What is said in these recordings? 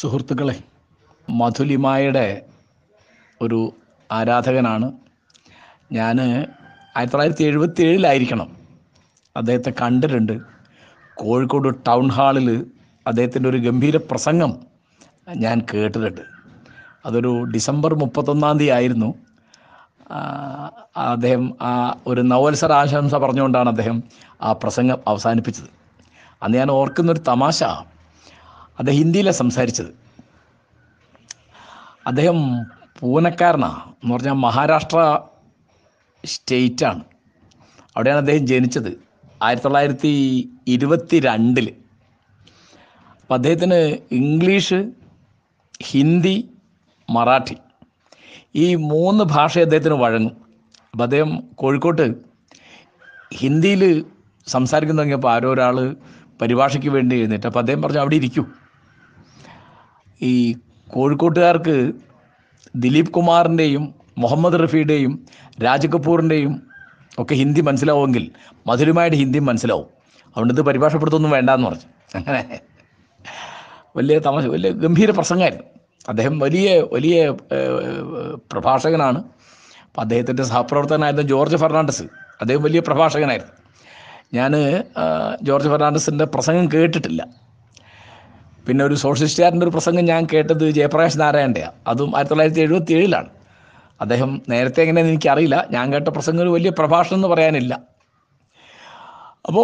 സുഹൃത്തുക്കളെ മധുലിമായുടെ ഒരു ആരാധകനാണ് ഞാൻ ആയിരത്തി തൊള്ളായിരത്തി എഴുപത്തി ഏഴിലായിരിക്കണം അദ്ദേഹത്തെ കണ്ടിട്ടുണ്ട് കോഴിക്കോട് ടൗൺ ഹാളിൽ അദ്ദേഹത്തിൻ്റെ ഒരു ഗംഭീര പ്രസംഗം ഞാൻ കേട്ടിട്ടുണ്ട് അതൊരു ഡിസംബർ മുപ്പത്തൊന്നാം തീയതി ആയിരുന്നു ആ, അദ്ദേഹം ആ ഒരു നവത്സര ആശംസ പറഞ്ഞുകൊണ്ടാണ് അദ്ദേഹം ആ പ്രസംഗം അവസാനിപ്പിച്ചത് അന്ന് ഞാൻ ഓർക്കുന്നൊരു തമാശ അദ്ദേഹം ഹിന്ദിയിലാണ് സംസാരിച്ചത് അദ്ദേഹം പൂനക്കാരനാണ് എന്ന് പറഞ്ഞാൽ മഹാരാഷ്ട്ര സ്റ്റേറ്റാണ് അവിടെയാണ് അദ്ദേഹം ജനിച്ചത് ആയിരത്തി തൊള്ളായിരത്തി ഇരുപത്തി രണ്ടിൽ അപ്പം അദ്ദേഹത്തിന് ഇംഗ്ലീഷ് ഹിന്ദി മറാഠി ഈ മൂന്ന് ഭാഷ അദ്ദേഹത്തിന് വഴങ്ങും അപ്പം അദ്ദേഹം കോഴിക്കോട്ട് ഹിന്ദിയിൽ സംസാരിക്കുന്ന തുടങ്ങിയപ്പോൾ ആരോ ഒരാൾ പരിഭാഷയ്ക്ക് വേണ്ടി എഴുന്നേറ്റ് അപ്പോൾ അദ്ദേഹം പറഞ്ഞു അവിടെ ഇരിക്കൂ ഈ കോഴിക്കോട്ടുകാർക്ക് ദിലീപ് കുമാറിൻ്റെയും മുഹമ്മദ് റഫിയുടെയും രാജ് കപൂറിൻ്റെയും ഒക്കെ ഹിന്ദി മനസ്സിലാവുമെങ്കിൽ മധുരമായിട്ട് ഹിന്ദി മനസ്സിലാവും അതുകൊണ്ട് ഇത് പരിഭാഷപ്പെടുത്തൊന്നും വേണ്ടാന്ന് പറഞ്ഞു അങ്ങനെ വലിയ തമാശ വലിയ ഗംഭീര പ്രസംഗമായിരുന്നു അദ്ദേഹം വലിയ വലിയ ഏഹ്, പ്രഭാഷകനാണ് അപ്പം അദ്ദേഹത്തിൻ്റെ സഹപ്രവർത്തകനായിരുന്ന ജോർജ് ഫെർണാണ്ടസ് അദ്ദേഹം വലിയ പ്രഭാഷകനായിരുന്നു ഞാൻ ജോർജ് ഫെർണാണ്ടസിൻ്റെ പ്രസംഗം കേട്ടിട്ടില്ല പിന്നെ ഒരു സോഷ്യലിസ്റ്റുകാരൻ്റെ ഒരു പ്രസംഗം ഞാൻ കേട്ടത് ജയപ്രകാശ് നാരായണൻ്റെയാണ് അതും ആയിരത്തി തൊള്ളായിരത്തി എഴുപത്തി ഏഴിലാണ് അദ്ദേഹം നേരത്തെ എങ്ങനെയെന്ന് എനിക്കറിയില്ല ഞാൻ കേട്ട പ്രസംഗം ഒരു വലിയ പ്രഭാഷണം എന്ന് പറയാനില്ല അപ്പോൾ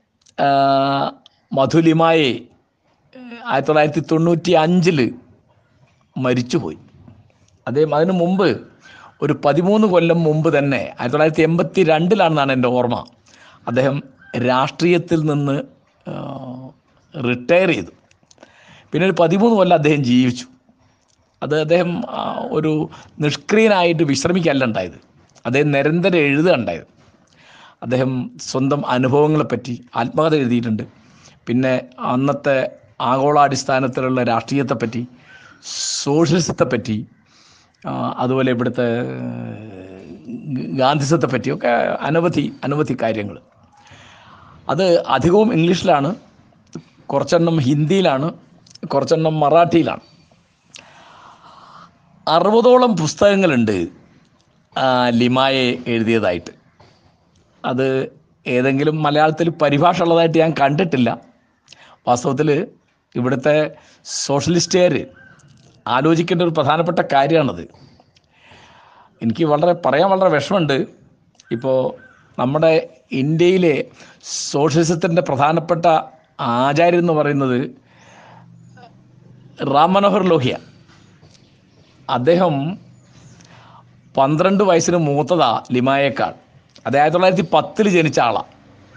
മധുലിമായെ ആയിരത്തി തൊള്ളായിരത്തി തൊണ്ണൂറ്റി അഞ്ചിൽ മരിച്ചുപോയി അദ്ദേഹം അതിനു മുമ്പ് ഒരു പതിമൂന്ന് കൊല്ലം മുമ്പ് തന്നെ ആയിരത്തി തൊള്ളായിരത്തി എൺപത്തി രണ്ടിലാണെന്നാണ് എൻ്റെ ഓർമ്മ അദ്ദേഹം രാഷ്ട്രീയത്തിൽ നിന്ന് റിട്ടയർ ചെയ്തു പിന്നെ ഒരു പതിമൂന്ന് കൊല്ലം അദ്ദേഹം ജീവിച്ചു അത് അദ്ദേഹം ആ, ഒരു നിഷ്ക്രിയനായിട്ട് വിശ്രമിക്കല്ല ഉണ്ടായത് അദ്ദേഹം നിരന്തരം എഴുതുക ഉണ്ടായത് അദ്ദേഹം സ്വന്തം അനുഭവങ്ങളെപ്പറ്റി ആത്മകഥ എഴുതിയിട്ടുണ്ട് പിന്നെ അന്നത്തെ ആഗോളാടിസ്ഥാനത്തിലുള്ള രാഷ്ട്രീയത്തെപ്പറ്റി സോഷ്യലിസത്തെപ്പറ്റി ആ, അതുപോലെ ഇവിടുത്തെ ഏഹ്, ഗാന്ധിസത്തെ പറ്റിയൊക്കെ അനവധി അനവധി കാര്യങ്ങൾ അത് അധികവും ഇംഗ്ലീഷിലാണ് കുറച്ചെണ്ണം ഹിന്ദിയിലാണ് കുറച്ചെണ്ണം മറാഠിയിലാണ് അറുപതോളം പുസ്തകങ്ങളുണ്ട് ആ, ലിമായെ എഴുതിയതായിട്ട് അത് ഏതെങ്കിലും മലയാളത്തിൽ പരിഭാഷ ഉള്ളതായിട്ട് ഞാൻ കണ്ടിട്ടില്ല വാസ്തവത്തിൽ ഇവിടുത്തെ സോഷ്യലിസ്റ്റുകാർ ആലോചിക്കേണ്ട ഒരു പ്രധാനപ്പെട്ട കാര്യമാണത് എനിക്ക് വളരെ പറയാൻ വളരെ വിഷമമുണ്ട് ഇപ്പോൾ നമ്മുടെ ഇന്ത്യയിലെ സോഷ്യലിസത്തിൻ്റെ പ്രധാനപ്പെട്ട ആചാര്യൻ എന്ന് പറയുന്നത് റാം മനോഹർ ലോഹിയ അദ്ദേഹം പന്ത്രണ്ട് വയസ്സിന് മൂത്തതാ ലിമായേക്കാൾ അത് ആയിരത്തി തൊള്ളായിരത്തി പത്തിൽ ജനിച്ച ആളാണ്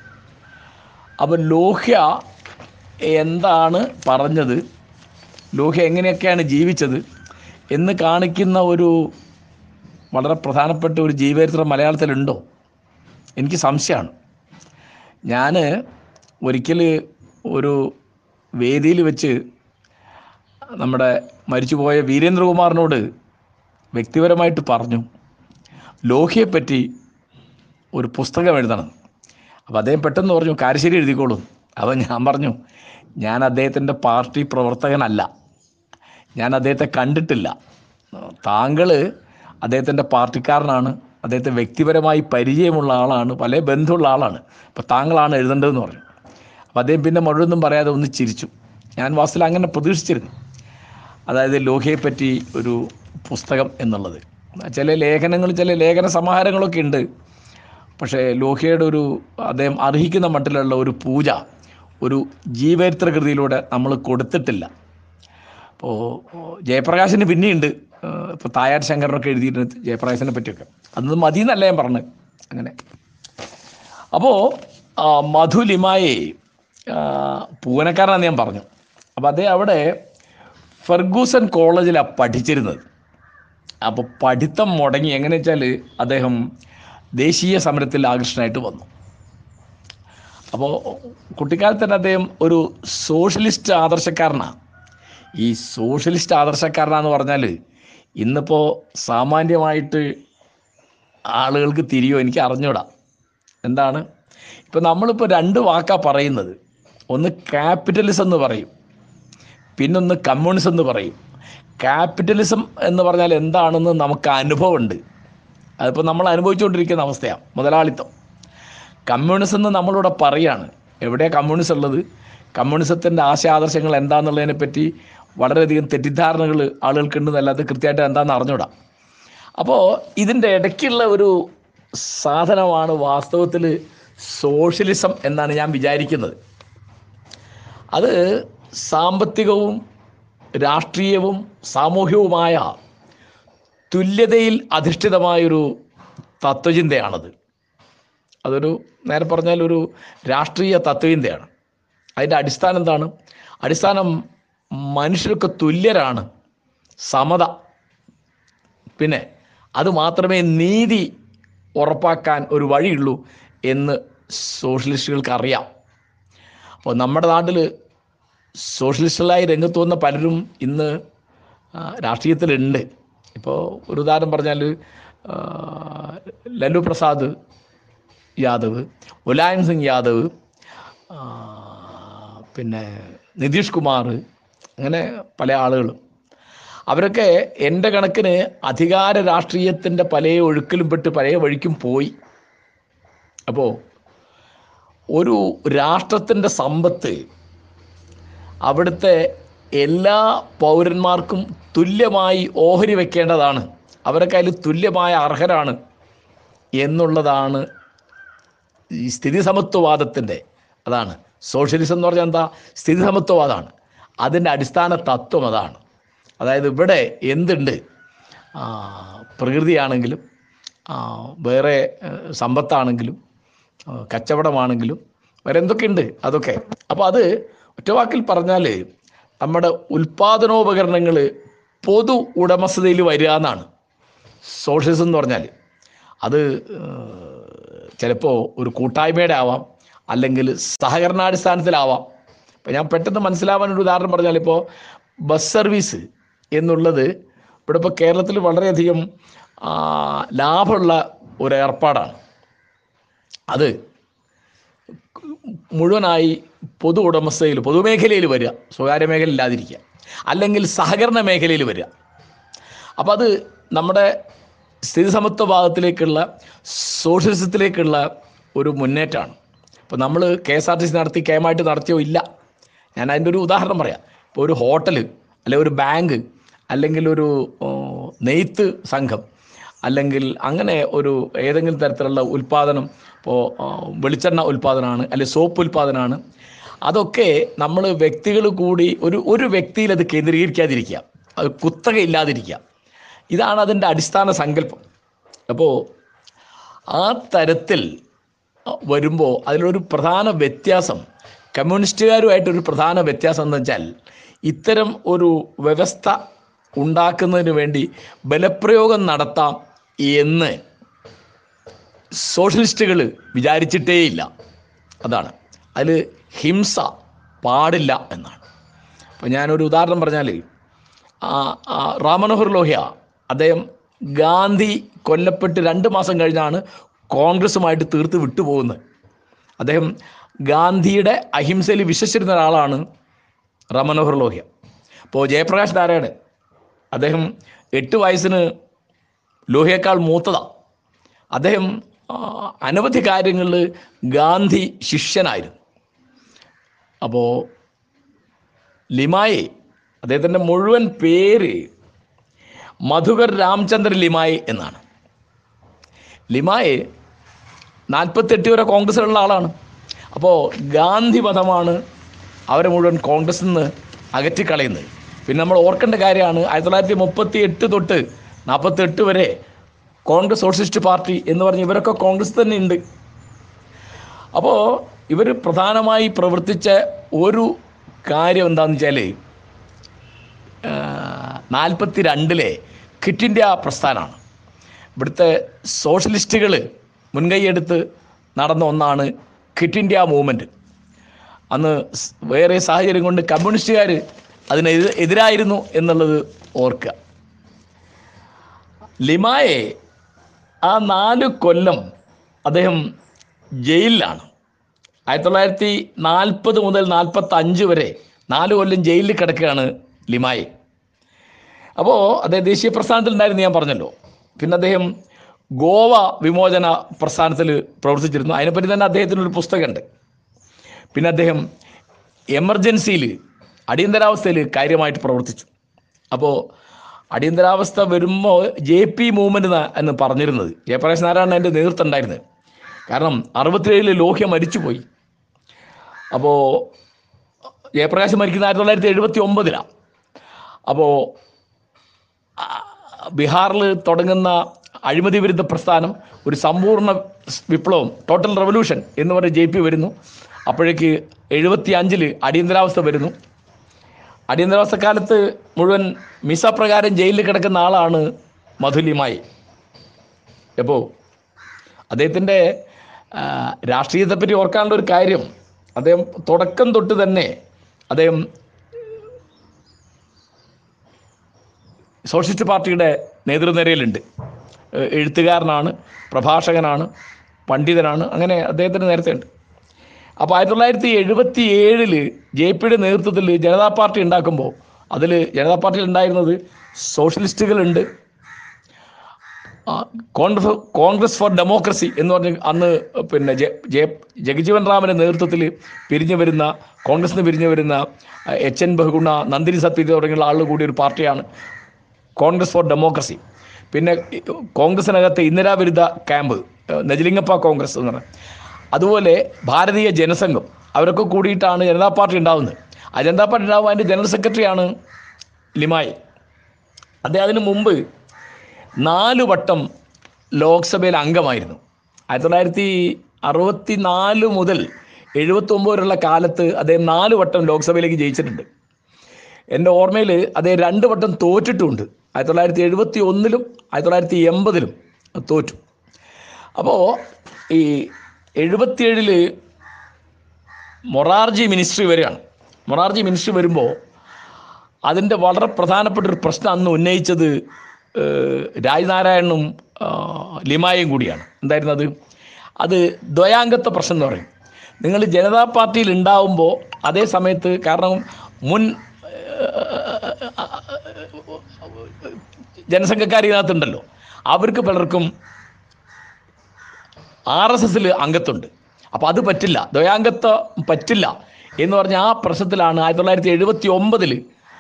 അപ്പോൾ ലോഹ്യ എന്താണ് പറഞ്ഞത് ലോഹ്യ എങ്ങനെയൊക്കെയാണ് ജീവിച്ചത് എന്ന് കാണിക്കുന്ന ഒരു വളരെ പ്രധാനപ്പെട്ട ഒരു ജീവചരിത്രം മലയാളത്തിലുണ്ടോ എനിക്ക് സംശയമാണ് ഞാൻ ഒരിക്കൽ ഒരു വേദിയിൽ വെച്ച് നമ്മുടെ മരിച്ചുപോയ വീരേന്ദ്രകുമാറിനോട് വ്യക്തിപരമായിട്ട് പറഞ്ഞു ലോഹ്യയെപ്പറ്റി ഒരു പുസ്തകം എഴുതണം അപ്പോൾ അദ്ദേഹം പെട്ടെന്ന് പറഞ്ഞു കാരശ്ശേരി എഴുതിക്കോളൂ അപ്പോൾ ഞാൻ പറഞ്ഞു ഞാൻ അദ്ദേഹത്തിൻ്റെ പാർട്ടി പ്രവർത്തകനല്ല ഞാൻ അദ്ദേഹത്തെ കണ്ടിട്ടില്ല താങ്കൾ അദ്ദേഹത്തിൻ്റെ പാർട്ടിക്കാരനാണ് അദ്ദേഹത്തെ വ്യക്തിപരമായി പരിചയമുള്ള ആളാണ് പല ബന്ധമുള്ള ആളാണ് അപ്പോൾ താങ്കളാണ് എഴുതേണ്ടതെന്ന് പറഞ്ഞു അപ്പോൾ അദ്ദേഹം പിന്നെ മുഴുവനും പറയാതെ ഒന്ന് ചിരിച്ചു ഞാൻ വാസ്തവത്തിൽ അങ്ങനെ പ്രതീക്ഷിച്ചിരുന്നു അതായത് ലോഹയെപ്പറ്റി ഒരു പുസ്തകം എന്നുള്ളത് ചില ലേഖനങ്ങൾ ചില ലേഖന സമാഹാരങ്ങളൊക്കെ ഉണ്ട് പക്ഷേ ലോഹ്യയുടെ ഒരു അദ്ദേഹം അർഹിക്കുന്ന മട്ടിലുള്ള ഒരു പൂജ ഒരു ജീവചരിത്ര കൃതിയിലൂടെ നമ്മൾ കൊടുത്തിട്ടില്ല അപ്പോൾ ജയപ്രകാശിന് പിന്നെയുണ്ട് ഇപ്പോൾ തായാർ ശങ്കരനൊക്കെ എഴുതിയിട്ടുണ്ട് ജയപ്രകാശിനെ പറ്റിയൊക്കെ അതൊന്നും മതി എന്നല്ല ഞാൻ പറഞ്ഞത് അങ്ങനെ അപ്പോൾ മധുലിമായെ പൂനക്കാരനാന്ന് ഞാൻ പറഞ്ഞു അപ്പോൾ അദ്ദേഹം അവിടെ ഫെർഗൂസൺ കോളേജിലാണ് പഠിച്ചിരുന്നത് അപ്പോൾ പഠിത്തം മുടങ്ങി എങ്ങനെ വെച്ചാൽ അദ്ദേഹം ദേശീയ സമരത്തിൽ ആകൃഷ്ടനായിട്ട് വന്നു അപ്പോൾ കുട്ടിക്കാലത്ത് തന്നെ അദ്ദേഹം ഒരു സോഷ്യലിസ്റ്റ് ആദർശക്കാരനാണ് ഈ സോഷ്യലിസ്റ്റ് ആദർശക്കാരനാന്ന് പറഞ്ഞാൽ ഇന്നിപ്പോൾ സാമാന്യമായിട്ട് ആളുകൾക്ക് തിരിയോ എനിക്ക് അറിഞ്ഞൂടാ എന്താണ് ഇപ്പം നമ്മളിപ്പോൾ രണ്ട് വാക്കാ പറയുന്നത് ഒന്ന് ക്യാപിറ്റലിസം എന്ന് പറയും പിന്നൊന്ന് കമ്മ്യൂണിസം എന്ന് പറയും ക്യാപിറ്റലിസം എന്ന് പറഞ്ഞാൽ എന്താണെന്ന് നമുക്ക് അനുഭവമുണ്ട് അതിപ്പോൾ നമ്മൾ അനുഭവിച്ചുകൊണ്ടിരിക്കുന്ന അവസ്ഥയാണ് മുതലാളിത്തം കമ്മ്യൂണിസം എന്ന് നമ്മളിവിടെ പറയാണ് എവിടെയാണ് കമ്മ്യൂണിസം ഉള്ളത് കമ്മ്യൂണിസത്തിൻ്റെ ആശയാദർശങ്ങൾ എന്താണെന്നുള്ളതിനെ പറ്റി വളരെയധികം തെറ്റിദ്ധാരണകൾ ആളുകൾക്കുണ്ടെന്നല്ലാതെ കൃത്യമായിട്ട് എന്താണെന്ന് അറിഞ്ഞൂടാ അപ്പോൾ ഇതിൻ്റെ ഇടയ്ക്കുള്ള ഒരു സാധനമാണ് വാസ്തവത്തിൽ സോഷ്യലിസം എന്നാണ് ഞാൻ വിചാരിക്കുന്നത് അത് സാമ്പത്തികവും രാഷ്ട്രീയവും സാമൂഹികവുമായ തുല്യതയിൽ അധിഷ്ഠിതമായൊരു തത്വചിന്തയാണത് അതൊരു നേരെ പറഞ്ഞാൽ ഒരു രാഷ്ട്രീയ തത്വചിന്തയാണ് അതിൻ്റെ അടിസ്ഥാനം എന്താണ് അടിസ്ഥാനം മനുഷ്യർക്ക് തുല്യരാണ് സമത പിന്നെ അത് മാത്രമേ നീതി ഉറപ്പാക്കാൻ ഒരു വഴിയുള്ളൂ എന്ന് സോഷ്യലിസ്റ്റുകൾക്ക് അറിയാം അപ്പോൾ നമ്മുടെ നാട്ടിൽ സോഷ്യലിസ്റ്റുകളായി രംഗത്ത് വന്ന പലരും ഇന്ന് ആ, രാഷ്ട്രീയത്തിലുണ്ട് ഇപ്പോൾ ഒരു ഉദാഹരണം പറഞ്ഞാൽ ആ, ലല്ലു പ്രസാദ് യാദവ് മുലായം സിംഗ് യാദവ് ആ, പിന്നെ നിതീഷ് കുമാർ അങ്ങനെ പല ആളുകളും അവരൊക്കെ എൻ്റെ കണക്കിന് അധികാര രാഷ്ട്രീയത്തിൻ്റെ പല ഒഴുക്കിലും പെട്ട് പല വഴിക്കും പോയി അപ്പോൾ ഒരു രാഷ്ട്രത്തിൻ്റെ സമ്പത്ത് അവിടുത്തെ എല്ലാ പൗരന്മാർക്കും തുല്യമായി ഓഹരി വെക്കേണ്ടതാണ് അവരൊക്കെ അതിൽ തുല്യമായ അർഹരാണ് എന്നുള്ളതാണ് ഈ സ്ഥിതി സമത്വവാദത്തിൻ്റെ അതാണ് സോഷ്യലിസം എന്ന് പറഞ്ഞാൽ എന്താ സ്ഥിതി സമത്വവാദമാണ് അതിൻ്റെ അടിസ്ഥാന തത്വം അതാണ് അതായത് ഇവിടെ എന്തുണ്ട് ആ, പ്രകൃതിയാണെങ്കിലും ആ, വേറെ ഏഹ്, സമ്പത്താണെങ്കിലും ആ, കച്ചവടമാണെങ്കിലും വേറെ എന്തൊക്കെയുണ്ട് അതൊക്കെ അപ്പോൾ അത് ഒറ്റവാക്കിൽ പറഞ്ഞാൽ നമ്മുടെ ഉൽപ്പാദനോപകരണങ്ങൾ പൊതു ഉടമസ്ഥതയിൽ വരിക എന്നാണ് സോഷ്യലിസം എന്ന് പറഞ്ഞാൽ അത് ചിലപ്പോൾ ഒരു കൂട്ടായ്മയുടെ ആവാം അല്ലെങ്കിൽ സഹകരണാടിസ്ഥാനത്തിലാവാം ഇപ്പം ഞാൻ പെട്ടെന്ന് മനസ്സിലാവാൻ ഒരു ഉദാഹരണം പറഞ്ഞാൽ ഇപ്പോൾ ബസ് സർവീസ് എന്നുള്ളത് ഇവിടെ ഇപ്പോൾ കേരളത്തിൽ വളരെയധികം ആ, ലാഭമുള്ള ഒരു ഏർപ്പാടാണ് അത് മുഴുവനായി പൊതു ഉടമസ്ഥയിൽ പൊതുമേഖലയിൽ വരിക സ്വകാര്യ മേഖല ഇല്ലാതിരിക്കുക അല്ലെങ്കിൽ സഹകരണ മേഖലയിൽ വരിക അപ്പോൾ അത് നമ്മുടെ സ്ഥിതിസമത്വ ഭാഗത്തിലേക്കുള്ള സോഷ്യലിസത്തിലേക്കുള്ള ഒരു മുന്നേറ്റമാണ് ഇപ്പോൾ നമ്മൾ K S R T C നടത്തി കേമായിട്ട് നടത്തിയോ ഇല്ല ഞാൻ അതിൻ്റെ ഒരു ഉദാഹരണം പറയാം ഇപ്പോൾ ഒരു ഹോട്ടൽ അല്ലെങ്കിൽ ഒരു ബാങ്ക് അല്ലെങ്കിൽ ഒരു ഓ, നെയ്ത്ത് സംഘം അല്ലെങ്കിൽ അങ്ങനെ ഒരു ഏതെങ്കിലും തരത്തിലുള്ള ഉൽപ്പാദനം ഇപ്പോൾ ആ, വെളിച്ചെണ്ണ ഉൽപ്പാദനമാണ് അല്ലെങ്കിൽ സോപ്പ് ഉൽപ്പാദനമാണ് അതൊക്കെ നമ്മൾ വ്യക്തികൾ കൂടി ഒരു ഒരു വ്യക്തിയിൽ അത് കേന്ദ്രീകരിക്കാതിരിക്കുക അത് കുത്തക ഇല്ലാതിരിക്കുക ഇതാണ് അതിൻ്റെ അടിസ്ഥാന സങ്കല്പം അപ്പോൾ ആ തരത്തിൽ വരുമ്പോൾ അതിലൊരു പ്രധാന വ്യത്യാസം കമ്മ്യൂണിസ്റ്റുകാരുമായിട്ടൊരു പ്രധാന വ്യത്യാസം എന്ന് വെച്ചാൽ ഇത്തരം ഒരു വ്യവസ്ഥ ഉണ്ടാക്കുന്നതിന് വേണ്ടി ബലപ്രയോഗം നടത്താം എന്ന് സോഷ്യലിസ്റ്റുകൾ വിചാരിച്ചിട്ടേയില്ല അതാണ് അതിൽ ഹിംസ പാടില്ല എന്നാണ് അപ്പോൾ ഞാനൊരു ഉദാഹരണം പറഞ്ഞാൽ ആ, ആ, റാം മനോഹർ ലോഹ്യ അദ്ദേഹം ഗാന്ധി കൊല്ലപ്പെട്ട് രണ്ട് മാസം കഴിഞ്ഞാണ് കോൺഗ്രസുമായിട്ട് തീർത്ത് വിട്ടുപോകുന്നത് അദ്ദേഹം ഗാന്ധിയുടെ അഹിംസയിൽ വിശ്വസിച്ചിരുന്ന ഒരാളാണ് റാം മനോഹർ ലോഹ്യ അപ്പോൾ ജയപ്രകാശ് നാരായണൻ അദ്ദേഹം എട്ട് വയസ്സിന് ലോഹ്യേക്കാൾ മൂത്തതാണ് അദ്ദേഹം ആ, അനവധി കാര്യങ്ങളിൽ ഗാന്ധി ശിഷ്യനായിരുന്നു അപ്പോൾ ലിമായി അദ്ദേഹത്തിൻ്റെ മുഴുവൻ പേര് മധുകർ രാമചന്ദ്ര ലിമായി എന്നാണ് ലിമായി നാൽപ്പത്തെട്ട് വരെ കോൺഗ്രസ്സിലുള്ള ആളാണ് അപ്പോൾ ഗാന്ധി മതമാണ് അവരെ മുഴുവൻ കോൺഗ്രസിൽ നിന്ന് അകറ്റിക്കളയുന്നത് പിന്നെ നമ്മൾ ഓർക്കേണ്ട കാര്യമാണ് ആയിരത്തി തൊള്ളായിരത്തി മുപ്പത്തി എട്ട് തൊട്ട് നാൽപ്പത്തെട്ട് വരെ കോൺഗ്രസ് സോഷ്യലിസ്റ്റ് പാർട്ടി എന്ന് പറഞ്ഞ് ഇവരൊക്കെ കോൺഗ്രസ് തന്നെ ഉണ്ട് അപ്പോൾ ഇവർ പ്രധാനമായി പ്രവർത്തിച്ച ഒരു കാര്യം എന്താണെന്ന് വെച്ചാൽ നാൽപ്പത്തി രണ്ടിലെ ക്വിറ്റ് ഇന്ത്യ പ്രസ്ഥാനമാണ് ഇവിടുത്തെ സോഷ്യലിസ്റ്റുകൾ മുൻകൈയെടുത്ത് നടന്ന ഒന്നാണ് ക്വിറ്റ് ഇന്ത്യ മൂവ്മെൻറ്റ് അന്ന് സ് വേറെ സാഹചര്യം കൊണ്ട് കമ്മ്യൂണിസ്റ്റുകാർ അതിനെതിരെ എതിരായിരുന്നു എന്നുള്ളത് ഓർക്കുക ലിമായെ ആ നാല് കൊല്ലം അദ്ദേഹം ജയിലിലാണ് ആയിരത്തി തൊള്ളായിരത്തി നാൽപ്പത് മുതൽ നാൽപ്പത്തി അഞ്ച് വരെ നാല് കൊല്ലം ജയിലിൽ കിടക്കുകയാണ് ലിമായി അപ്പോൾ അദ്ദേഹം ദേശീയ പ്രസ്ഥാനത്തിൽ ഉണ്ടായിരുന്നു ഞാൻ പറഞ്ഞല്ലോ പിന്നെ അദ്ദേഹം ഗോവ വിമോചന പ്രസ്ഥാനത്തിൽ പ്രവർത്തിച്ചിരുന്നു അതിനെപ്പറ്റി തന്നെ അദ്ദേഹത്തിനൊരു പുസ്തകമുണ്ട് പിന്നെ അദ്ദേഹം എമർജൻസിയിൽ അടിയന്തരാവസ്ഥയിൽ കാര്യമായിട്ട് പ്രവർത്തിച്ചു അപ്പോൾ അടിയന്തരാവസ്ഥ വരുമ്പോൾ ജെ പി മൂവ്മെൻറ്റ് എന്ന് പറഞ്ഞിരുന്നത് ജയപ്രകാശ് നാരായണൻ അതിൻ്റെ നേതൃത്വം ഉണ്ടായിരുന്നത് കാരണം അറുപത്തിയേഴിൽ ലോഹ്യ മരിച്ചുപോയി അപ്പോൾ ജയപ്രകാശ് മരിക്കുന്ന ആയിരത്തി തൊള്ളായിരത്തി എഴുപത്തി ഒമ്പതിലാണ് അപ്പോൾ ബീഹാറിൽ തുടങ്ങുന്ന അഴിമതി വിരുദ്ധ പ്രസ്ഥാനം ഒരു സമ്പൂർണ്ണ വിപ്ലവം ടോട്ടൽ റെവല്യൂഷൻ എന്ന് പറഞ്ഞ് ജെ പി വരുന്നു അപ്പോഴേക്ക് എഴുപത്തി അഞ്ചിൽ അടിയന്തരാവസ്ഥ വരുന്നു അടിയന്തരാവസ്ഥ കാലത്ത് മുഴുവൻ മിസ പ്രകാരം ജയിലിൽ കിടക്കുന്ന ആളാണ് മധുലിമായി എപ്പോൾ അദ്ദേഹത്തിൻ്റെ രാഷ്ട്രീയത്തെപ്പറ്റി ഓർക്കാനുള്ള ഒരു കാര്യം അദ്ദേഹം തുടക്കം തൊട്ട് തന്നെ അദ്ദേഹം സോഷ്യലിസ്റ്റ് പാർട്ടിയുടെ നേതൃനിരയിലുണ്ട് ഏഹ് എഴുത്തുകാരനാണ് പ്രഭാഷകനാണ് പണ്ഡിതനാണ് അങ്ങനെ അദ്ദേഹത്തിന് നേരത്തെ ഉണ്ട് അപ്പോൾ ആയിരത്തി തൊള്ളായിരത്തി എഴുപത്തി ഏഴിൽ ജെ പിയുടെ നേതൃത്വത്തിൽ ജനതാ പാർട്ടി ഉണ്ടാക്കുമ്പോൾ അതിൽ ജനതാ പാർട്ടിയിൽ ഉണ്ടായിരുന്നത് സോഷ്യലിസ്റ്റുകളുണ്ട് ആ, കോൺഗ്രസ് കോൺഗ്രസ് ഫോർ ഡെമോക്രസി എന്ന് പറഞ്ഞ് അന്ന് പിന്നെ ജെ ജെ ജഗജീവൻ റാമിൻ്റെ നേതൃത്വത്തിൽ പിരിഞ്ഞു വരുന്ന കോൺഗ്രസിൽ നിന്ന് പിരിഞ്ഞു വരുന്ന ആ, എച്ച് എൻ ബഹുഗുണ നന്ദിനി സത്പതി തുടങ്ങിയുള്ള ആളുകൾ കൂടിയ ഒരു പാർട്ടിയാണ് കോൺഗ്രസ് ഫോർ ഡെമോക്രസി പിന്നെ ഈ കോൺഗ്രസിനകത്ത് ഇന്ദിരാവിരുദ്ധ ക്യാമ്പ് ഏഹ് നെജലിംഗപ്പ കോൺഗ്രസ് എന്ന് പറയുന്നത് അതുപോലെ ഭാരതീയ ജനസംഘം അവരൊക്കെ കൂടിയിട്ടാണ് ജനതാ പാർട്ടി ഉണ്ടാവുന്നത് ആ ജനതാ പാർട്ടി ഉണ്ടാവുമ്പോൾ അതിൻ്റെ ജനറൽ സെക്രട്ടറിയാണ് ലിമായി അദ്ദേഹം അതിന് മുമ്പ് നാല് വട്ടം ലോക്സഭയിൽ അംഗമായിരുന്നു ആയിരത്തി തൊള്ളായിരത്തി അറുപത്തി നാല് മുതൽ എഴുപത്തൊമ്പത് വരെയുള്ള കാലത്ത് അദ്ദേഹം നാല് വട്ടം ലോക്സഭയിലേക്ക് ജയിച്ചിട്ടുണ്ട് എൻ്റെ ഓർമ്മയിൽ അദ്ദേഹം രണ്ട് വട്ടം തോറ്റിട്ടുമുണ്ട് ആയിരത്തി തൊള്ളായിരത്തി എഴുപത്തി ഒന്നിലും ആയിരത്തി തൊള്ളായിരത്തി എൺപതിലും തോറ്റു അപ്പോൾ ഈ എഴുപത്തിയേഴില് മൊറാർജി മിനിസ്ട്രി വരെയാണ് മൊറാർജി മിനിസ്ട്രി വരുമ്പോൾ അതിൻ്റെ വളരെ പ്രധാനപ്പെട്ട ഒരു പ്രശ്നം അന്ന് ഉന്നയിച്ചത് ഏഹ്, രാജ്നാരായണനും ആ, ലിമായും കൂടിയാണ് എന്തായിരുന്നു അത് അത് ദ്വയാംഗത്വ പ്രശ്നം എന്ന് പറയും നിങ്ങൾ ജനതാ പാർട്ടിയിൽ ഉണ്ടാവുമ്പോൾ അതേ സമയത്ത് കാരണം മുൻ ജനസംഘക്കാർ ഇതിനകത്തുണ്ടല്ലോ അവർക്ക് പലർക്കും ആർ എസ് എസിൽ അംഗത്വമുണ്ട് അപ്പോൾ അത് പറ്റില്ല ദ്വയാംഗത്വം പറ്റില്ല എന്ന് പറഞ്ഞ ആ പ്രശ്നത്തിലാണ് ആയിരത്തി തൊള്ളായിരത്തി എഴുപത്തി ഒമ്പതിൽ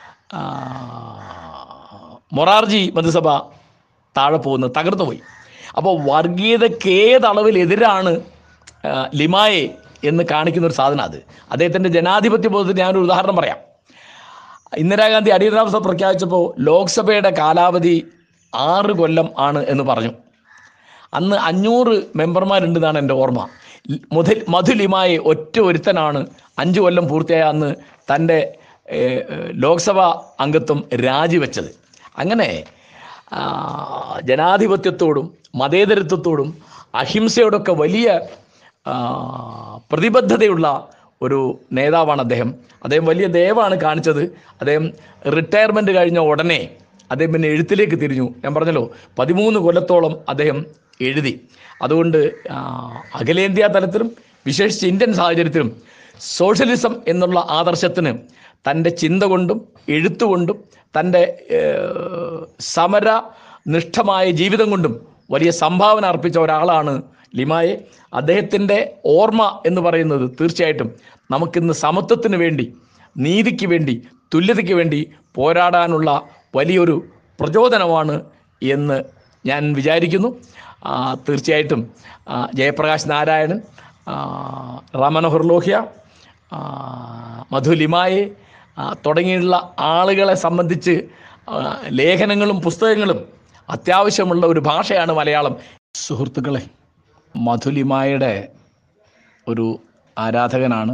മൊറാർജി മന്ത്രിസഭ താഴെ പോകുന്നത് തകർന്നു പോയി അപ്പോൾ വർഗീയതയ്ക്ക് ഏതളവിൽ എതിരാണ് ആ, ലിമായെ എന്ന് കാണിക്കുന്ന ഒരു സാധനം അത് അദ്ദേഹത്തിൻ്റെ ജനാധിപത്യ ബോധത്തിന് ഞാനൊരു ഉദാഹരണം പറയാം ഇന്ദിരാഗാന്ധി അടിയന്തരാവസ്ഥ പ്രഖ്യാപിച്ചപ്പോൾ ലോക്സഭയുടെ കാലാവധി ആറ് കൊല്ലം ആണ് എന്ന് പറഞ്ഞു അന്ന് അഞ്ഞൂറ് മെമ്പർമാരുണ്ടെന്നാണ് എൻ്റെ ഓർമ്മ മുതൽ മധുലിമായി ഒറ്റ ഒരുത്തനാണ് അഞ്ച് കൊല്ലം പൂർത്തിയായ അന്ന് തൻ്റെ ഏഹ്, ഏഹ്, ലോക്സഭാ അംഗത്വം രാജിവെച്ചത് അങ്ങനെ ആ, ജനാധിപത്യത്തോടും മതേതരത്വത്തോടും അഹിംസയോടൊക്കെ വലിയ ആ, പ്രതിബദ്ധതയുള്ള ഒരു നേതാവാണ് അദ്ദേഹം അദ്ദേഹം വലിയ ദയവാണ് കാണിച്ചത് അദ്ദേഹം റിട്ടയർമെൻറ്റ് കഴിഞ്ഞ ഉടനെ അദ്ദേഹം പിന്നെ എഴുത്തിലേക്ക് തിരിഞ്ഞു ഞാൻ പറഞ്ഞല്ലോ പതിമൂന്ന് കൊല്ലത്തോളം അദ്ദേഹം എഴുതി അതുകൊണ്ട് ആ, അഖിലേന്ത്യാ തലത്തിലും വിശേഷിച്ച് ഇന്ത്യൻ സാഹചര്യത്തിലും സോഷ്യലിസം എന്നുള്ള ആദർശത്തിന് തൻ്റെ ചിന്ത കൊണ്ടും എഴുത്തുകൊണ്ടും തൻ്റെ ഏഹ്, സമര നിഷ്ഠമായ ജീവിതം കൊണ്ടും വലിയ സംഭാവന അർപ്പിച്ച ഒരാളാണ് ലിമായെ അദ്ദേഹത്തിൻ്റെ ഓർമ്മ എന്ന് പറയുന്നത് തീർച്ചയായിട്ടും നമുക്കിന്ന് സമത്വത്തിന് വേണ്ടി നീതിക്ക് വേണ്ടി തുല്യതയ്ക്ക് വേണ്ടി പോരാടാനുള്ള വലിയൊരു പ്രചോദനമാണ് എന്ന് ഞാൻ വിചാരിക്കുന്നു ആ, തീർച്ചയായിട്ടും ആ, ജയപ്രകാശ് നാരായണൻ ആ, റാം മനോഹർ ലോഹ്യ ആ, മധു ലിമായെ ആ, തുടങ്ങിയുള്ള ആളുകളെ സംബന്ധിച്ച് ആ, ലേഖനങ്ങളും പുസ്തകങ്ങളും അത്യാവശ്യമുള്ള ഒരു ഭാഷയാണ് മലയാളം സുഹൃത്തുക്കളെ മധുലിമായുടെ ഒരു ആരാധകനാണ്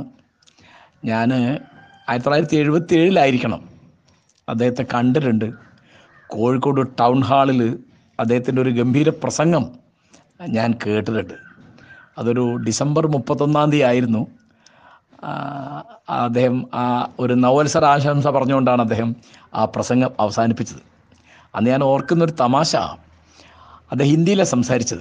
ഞാൻ ആയിരത്തി തൊള്ളായിരത്തി എഴുപത്തി ഏഴിലായിരിക്കണം അദ്ദേഹത്തെ കണ്ടിട്ടുണ്ട് കോഴിക്കോട് ടൗൺ ഹാളിൽ അദ്ദേഹത്തിൻ്റെ ഒരു ഗംഭീര പ്രസംഗം ഞാൻ കേട്ടിട്ടുണ്ട് അതൊരു ഡിസംബർ മുപ്പത്തൊന്നാം തീയതി ആയിരുന്നു ആ, അദ്ദേഹം ആ ഒരു നവത്സര ആശംസ പറഞ്ഞുകൊണ്ടാണ് അദ്ദേഹം ആ പ്രസംഗം അവസാനിപ്പിച്ചത് അന്ന് ഞാൻ ഓർക്കുന്നൊരു തമാശ അദ്ദേഹം ഹിന്ദിയിലാണ് സംസാരിച്ചത്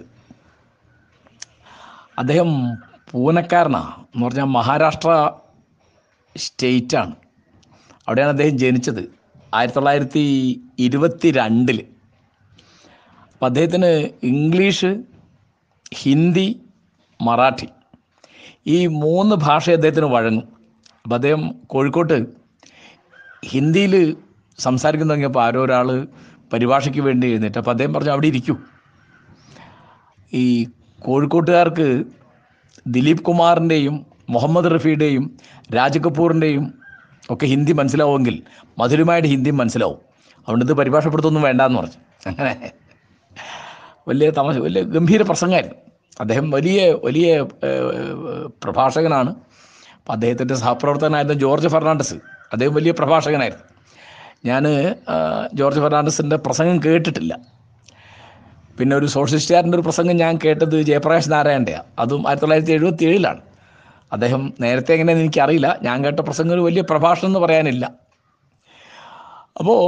അദ്ദേഹം പൂനക്കാരനാണ് എന്ന് പറഞ്ഞാൽ മഹാരാഷ്ട്ര സ്റ്റേറ്റാണ് അവിടെയാണ് അദ്ദേഹം ജനിച്ചത് ആയിരത്തി തൊള്ളായിരത്തി ഇരുപത്തി രണ്ടിൽ അപ്പം അദ്ദേഹത്തിന് ഇംഗ്ലീഷ് ഹിന്ദി മറാഠി ഈ മൂന്ന് ഭാഷ അദ്ദേഹത്തിന് വഴങ്ങും അപ്പം അദ്ദേഹം കോഴിക്കോട്ട് ഹിന്ദിയിൽ സംസാരിക്കുന്ന തുടങ്ങിയപ്പോൾ ആരോ ഒരാൾ പരിഭാഷയ്ക്ക് വേണ്ടി എഴുന്നേറ്റ് അപ്പോൾ അദ്ദേഹം പറഞ്ഞു അവിടെ ഇരിക്കൂ ഈ കോഴിക്കോട്ടുകാർക്ക് ദിലീപ് കുമാറിൻ്റെയും മുഹമ്മദ് റഫിയുടെയും രാജ് കപൂറിൻ്റെയും ഒക്കെ ഹിന്ദി മനസ്സിലാവുമെങ്കിൽ മധുരമായിട്ട് ഹിന്ദി മനസ്സിലാവും അതുകൊണ്ട് ഇത് പരിഭാഷപ്പെടുത്തൊന്നും വേണ്ടാന്ന് പറഞ്ഞു അങ്ങനെ വലിയ തമാശ വലിയ ഗംഭീര പ്രസംഗമായിരുന്നു അദ്ദേഹം വലിയ വലിയ ഏഹ്, പ്രഭാഷകനാണ് അപ്പം അദ്ദേഹത്തിൻ്റെ സഹപ്രവർത്തകനായിരുന്ന ജോർജ് ഫെർണാണ്ടസ് അദ്ദേഹം വലിയ പ്രഭാഷകനായിരുന്നു ഞാൻ ജോർജ് ഫെർണാണ്ടസിൻ്റെ പ്രസംഗം കേട്ടിട്ടില്ല പിന്നെ ഒരു സോഷ്യലിസ്റ്റുകാരൻ്റെ ഒരു പ്രസംഗം ഞാൻ കേട്ടത് ജയപ്രകാശ് നാരായണൻ്റെയാണ് അതും ആയിരത്തി തൊള്ളായിരത്തി എഴുപത്തി ഏഴിലാണ് അദ്ദേഹം നേരത്തെ എങ്ങനെയെന്ന് എനിക്കറിയില്ല ഞാൻ കേട്ട പ്രസംഗം ഒരു വലിയ പ്രഭാഷണം എന്ന് പറയാനില്ല അപ്പോൾ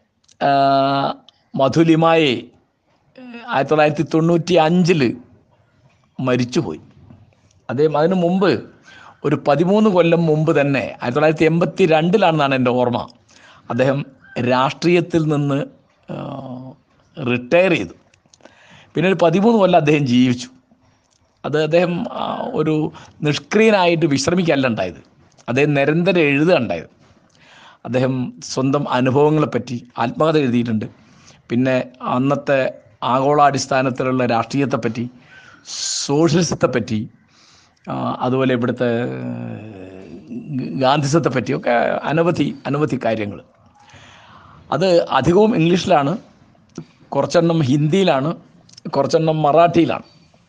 മധുലിമായെ ആയിരത്തി തൊള്ളായിരത്തി തൊണ്ണൂറ്റി അഞ്ചിൽ മരിച്ചുപോയി അദ്ദേഹം അതിനു മുമ്പ് ഒരു പതിമൂന്ന് കൊല്ലം മുമ്പ് തന്നെ ആയിരത്തി തൊള്ളായിരത്തി എൺപത്തി രണ്ടിലാണെന്നാണ് എൻ്റെ ഓർമ്മ അദ്ദേഹം രാഷ്ട്രീയത്തിൽ നിന്ന് റിട്ടയർ ചെയ്തു പിന്നെ ഒരു പതിമൂന്ന് കൊല്ലം അദ്ദേഹം ജീവിച്ചു അത് അദ്ദേഹം ആ, ഒരു നിഷ്ക്രിയനായിട്ട് വിശ്രമിക്കല്ല ഉണ്ടായത് അദ്ദേഹം നിരന്തരം എഴുതുക ഉണ്ടായത് അദ്ദേഹം സ്വന്തം അനുഭവങ്ങളെപ്പറ്റി ആത്മകഥ എഴുതിയിട്ടുണ്ട് പിന്നെ അന്നത്തെ ആഗോളാടിസ്ഥാനത്തിലുള്ള രാഷ്ട്രീയത്തെപ്പറ്റി സോഷ്യലിസത്തെപ്പറ്റി ആ, അതുപോലെ ഇവിടുത്തെ ഗാന്ധിസത്തെ പറ്റിയൊക്കെ അനവധി അനവധി കാര്യങ്ങൾ അത് അധികവും ഇംഗ്ലീഷിലാണ് കുറച്ചെണ്ണം ഹിന്ദിയിലാണ് കുറച്ചെണ്ണം മറാഠിയിലാണ്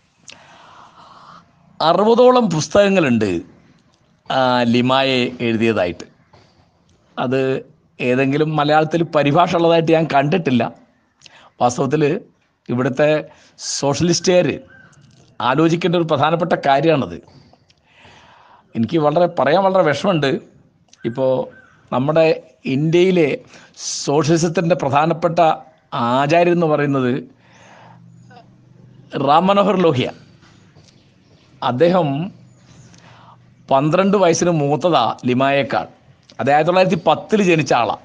അറുപതോളം പുസ്തകങ്ങളുണ്ട് ആ, ലിമായെ എഴുതിയതായിട്ട് അത് ഏതെങ്കിലും മലയാളത്തിൽ പരിഭാഷ ഉള്ളതായിട്ട് ഞാൻ കണ്ടിട്ടില്ല വാസ്തവത്തിൽ ഇവിടുത്തെ സോഷ്യലിസ്റ്റുകാർ ആലോചിക്കേണ്ട ഒരു പ്രധാനപ്പെട്ട കാര്യമാണത് എനിക്ക് വളരെ പറയാൻ വളരെ വിഷമമുണ്ട് ഇപ്പോൾ നമ്മുടെ ഇന്ത്യയിലെ സോഷ്യലിസത്തിൻ്റെ പ്രധാനപ്പെട്ട ആചാര്യൻ എന്ന് പറയുന്നത് റാം മനോഹർ ലോഹിയ അദ്ദേഹം പന്ത്രണ്ട് വയസ്സിന് മൂത്തതാ ലിമായേക്കാൾ അത് ആയിരത്തി തൊള്ളായിരത്തി പത്തിൽ ജനിച്ച ആളാണ്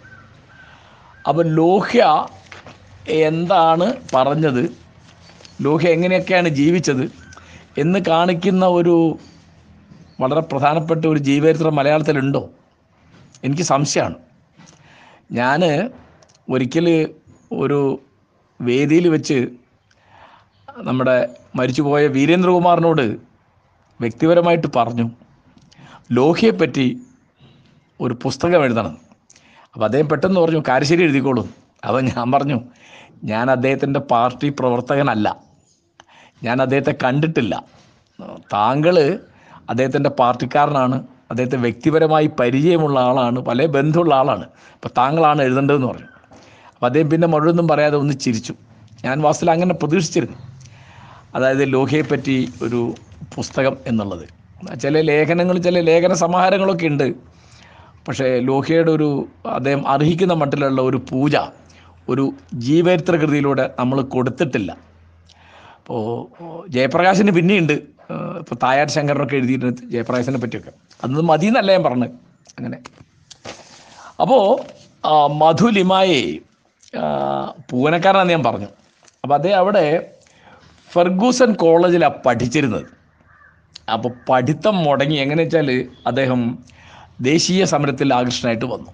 അപ്പോൾ ലോഹ്യ എന്താണ് പറഞ്ഞത് ലോഹ്യ എങ്ങനെയൊക്കെയാണ് ജീവിച്ചത് എന്ന് കാണിക്കുന്ന ഒരു വളരെ പ്രധാനപ്പെട്ട ഒരു ജീവചരിത്രം മലയാളത്തിലുണ്ടോ എനിക്ക് സംശയമാണ് ഞാൻ ഒരിക്കൽ ഒരു വേദിയിൽ വെച്ച് നമ്മുടെ മരിച്ചുപോയ വീരേന്ദ്രകുമാറിനോട് വ്യക്തിപരമായിട്ട് പറഞ്ഞു ലോഹിയെപ്പറ്റി ഒരു പുസ്തകം എഴുതണം അപ്പോൾ അദ്ദേഹം പെട്ടെന്ന് പറഞ്ഞു കാരശ്ശേരി എഴുതിക്കോളും അപ്പോൾ ഞാൻ പറഞ്ഞു ഞാൻ അദ്ദേഹത്തിൻ്റെ പാർട്ടി പ്രവർത്തകനല്ല ഞാൻ അദ്ദേഹത്തെ കണ്ടിട്ടില്ല താങ്കൾ അദ്ദേഹത്തിൻ്റെ പാർട്ടിക്കാരനാണ് അദ്ദേഹത്തെ വ്യക്തിപരമായി പരിചയമുള്ള ആളാണ് പല ബന്ധമുള്ള ആളാണ് അപ്പോൾ താങ്കളാണ് എഴുതേണ്ടതെന്ന് പറഞ്ഞു അപ്പോൾ അദ്ദേഹം പിന്നെ മുഴുവനും പറയാതെ ഒന്ന് ചിരിച്ചു ഞാൻ വാസ്തവത്തിൽ അങ്ങനെ പ്രതീക്ഷിച്ചിരുന്നു അതായത് ലോഹയെപ്പറ്റി ഒരു പുസ്തകം എന്നുള്ളത് ചില ലേഖനങ്ങൾ ചില ലേഖന സമാഹാരങ്ങളൊക്കെ ഉണ്ട് പക്ഷേ ലോഹ്യയുടെ ഒരു അദ്ദേഹം അർഹിക്കുന്ന മട്ടിലുള്ള ഒരു പൂജ ഒരു ജീവചരിത്ര കൃതിയിലൂടെ നമ്മൾ കൊടുത്തിട്ടില്ല അപ്പോൾ ജയപ്രകാശിന് പിന്നെയുണ്ട് ഇപ്പോൾ തായാട്ട് ശങ്കരനൊക്കെ എഴുതിയിട്ടുണ്ട് ജയപ്രകാശിനെ പറ്റിയൊക്കെ അതൊന്നും മതി എന്നല്ല ഞാൻ പറഞ്ഞത് അങ്ങനെ അപ്പോൾ മധുലിമായെ പൂവനക്കാരനാന്ന് ഞാൻ പറഞ്ഞു അപ്പോൾ അദ്ദേഹം അവിടെ ഫെർഗൂസൺ കോളേജിലാണ് പഠിച്ചിരുന്നത് അപ്പോൾ പഠിത്തം മുടങ്ങി എങ്ങനെ വെച്ചാൽ അദ്ദേഹം ദേശീയ സമരത്തിൽ ആകൃഷ്ടനായിട്ട് വന്നു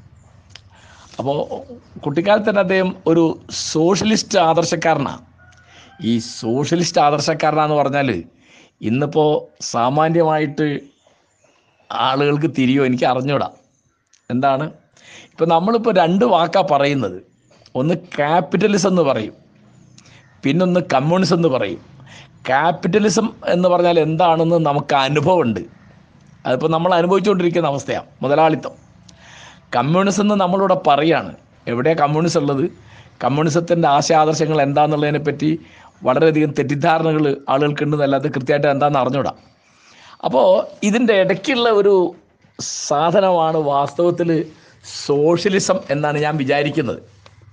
അപ്പോൾ കുട്ടിക്കാലത്ത് തന്നെ അദ്ദേഹം ഒരു സോഷ്യലിസ്റ്റ് ആദർശക്കാരനാണ് ഈ സോഷ്യലിസ്റ്റ് ആദർശക്കാരനാന്ന് പറഞ്ഞാൽ ഇന്നിപ്പോൾ സാമാന്യമായിട്ട് ആളുകൾക്ക് തിരിയോ എനിക്ക് അറിഞ്ഞൂടാ എന്താണ് ഇപ്പം നമ്മളിപ്പോൾ രണ്ട് വാക്കാ പറയുന്നത് ഒന്ന് ക്യാപിറ്റലിസം എന്ന് പറയും പിന്നൊന്ന് കമ്മ്യൂണിസം എന്ന് പറയും ക്യാപിറ്റലിസം എന്ന് പറഞ്ഞാൽ എന്താണെന്ന് നമുക്ക് അനുഭവമുണ്ട് അതിപ്പോൾ നമ്മൾ അനുഭവിച്ചുകൊണ്ടിരിക്കുന്ന അവസ്ഥയാണ് മുതലാളിത്തം കമ്മ്യൂണിസം എന്ന് നമ്മളിവിടെ പറയാണ് എവിടെയാണ് കമ്മ്യൂണിസം ഉള്ളത് കമ്മ്യൂണിസത്തിൻ്റെ ആശയാദർശങ്ങൾ എന്താണെന്നുള്ളതിനെ പറ്റി വളരെയധികം തെറ്റിദ്ധാരണകൾ ആളുകൾക്കുണ്ടെന്നല്ലാതെ കൃത്യമായിട്ട് എന്താണെന്ന് അറിഞ്ഞൂടാ അപ്പോൾ ഇതിൻ്റെ ഇടയ്ക്കുള്ള ഒരു സാധനമാണ് വാസ്തവത്തിൽ സോഷ്യലിസം എന്നാണ് ഞാൻ വിചാരിക്കുന്നത്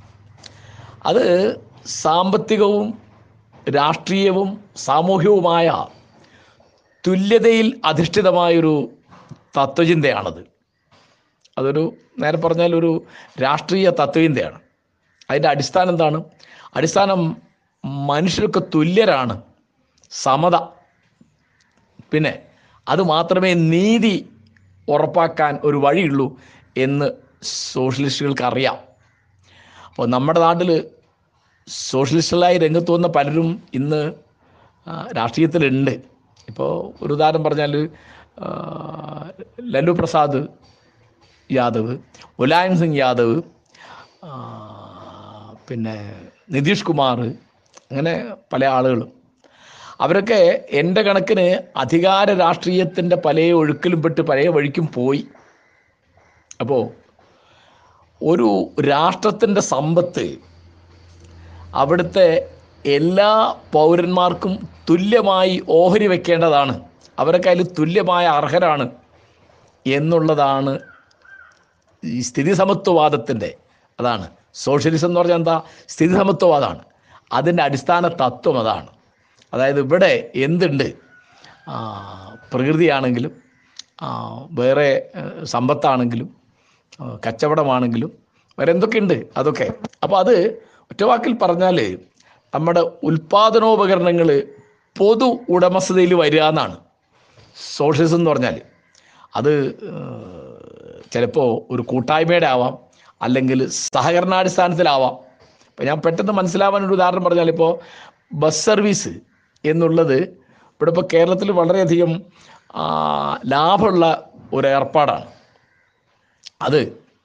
അത് സാമ്പത്തികവും രാഷ്ട്രീയവും സാമൂഹികവുമായ തുല്യതയിൽ അധിഷ്ഠിതമായൊരു തത്വചിന്തയാണത് അതൊരു നേരെ പറഞ്ഞാൽ ഒരു രാഷ്ട്രീയ തത്വചിന്തയാണ് അതിൻ്റെ അടിസ്ഥാനം എന്താണ് അടിസ്ഥാനം മനുഷ്യർക്ക് തുല്യരാണ് സമത പിന്നെ അത് മാത്രമേ നീതി ഉറപ്പാക്കാൻ ഒരു വഴിയുള്ളൂ എന്ന് സോഷ്യലിസ്റ്റുകൾക്ക് അറിയാം അപ്പോൾ നമ്മുടെ നാട്ടിൽ സോഷ്യലിസ്റ്റുകളായി രംഗത്ത് വന്ന പലരും ഇന്ന് ആ, രാഷ്ട്രീയത്തിലുണ്ട് ഇപ്പോൾ ഒരു ഉദാഹരണം പറഞ്ഞാൽ ആ, ലല്ലു പ്രസാദ് യാദവ് മുലായം സിംഗ് യാദവ് ആ, പിന്നെ നിതീഷ് കുമാർ അങ്ങനെ പല ആളുകളും അവരൊക്കെ എൻ്റെ കണക്കിന് അധികാര രാഷ്ട്രീയത്തിൻ്റെ പല ഒഴുക്കിലും പെട്ട് പല വഴിക്കും പോയി അപ്പോൾ ഒരു രാഷ്ട്രത്തിൻ്റെ സമ്പത്ത് അവിടുത്തെ എല്ലാ പൗരന്മാർക്കും തുല്യമായി ഓഹരി വെക്കേണ്ടതാണ് അവരൊക്കെ അതിൽ തുല്യമായ അർഹരാണ് എന്നുള്ളതാണ് ഈ സ്ഥിതി സമത്വവാദത്തിൻ്റെ അതാണ് സോഷ്യലിസം എന്ന് പറഞ്ഞാൽ എന്താ സ്ഥിതി സമത്വവാദമാണ് അതിൻ്റെ അടിസ്ഥാന തത്വം അതാണ് അതായത് ഇവിടെ എന്തുണ്ട് ആ, പ്രകൃതിയാണെങ്കിലും ആ, വേറെ ഏഹ്, സമ്പത്താണെങ്കിലും ആ, കച്ചവടമാണെങ്കിലും വേറെ എന്തൊക്കെയുണ്ട് അതൊക്കെ അപ്പോൾ അത് ഒറ്റവാക്കിൽ പറഞ്ഞാൽ നമ്മുടെ ഉൽപ്പാദനോപകരണങ്ങൾ പൊതു ഉടമസ്ഥതയിൽ വരിക എന്നാണ് സോഷ്യലിസം എന്ന് പറഞ്ഞാൽ അത് ചിലപ്പോൾ ഒരു കൂട്ടായ്മയുടെ ആവാം അല്ലെങ്കിൽ സഹകരണാടിസ്ഥാനത്തിലാവാം ഇപ്പം ഞാൻ പെട്ടെന്ന് മനസ്സിലാവാൻ ഒരു ഉദാഹരണം പറഞ്ഞാൽ ഇപ്പോൾ ബസ് സർവീസ് എന്നുള്ളത് ഇവിടെ ഇപ്പോൾ കേരളത്തിൽ വളരെയധികം ആ, ലാഭമുള്ള ഒരു ഏർപ്പാടാണ് അത്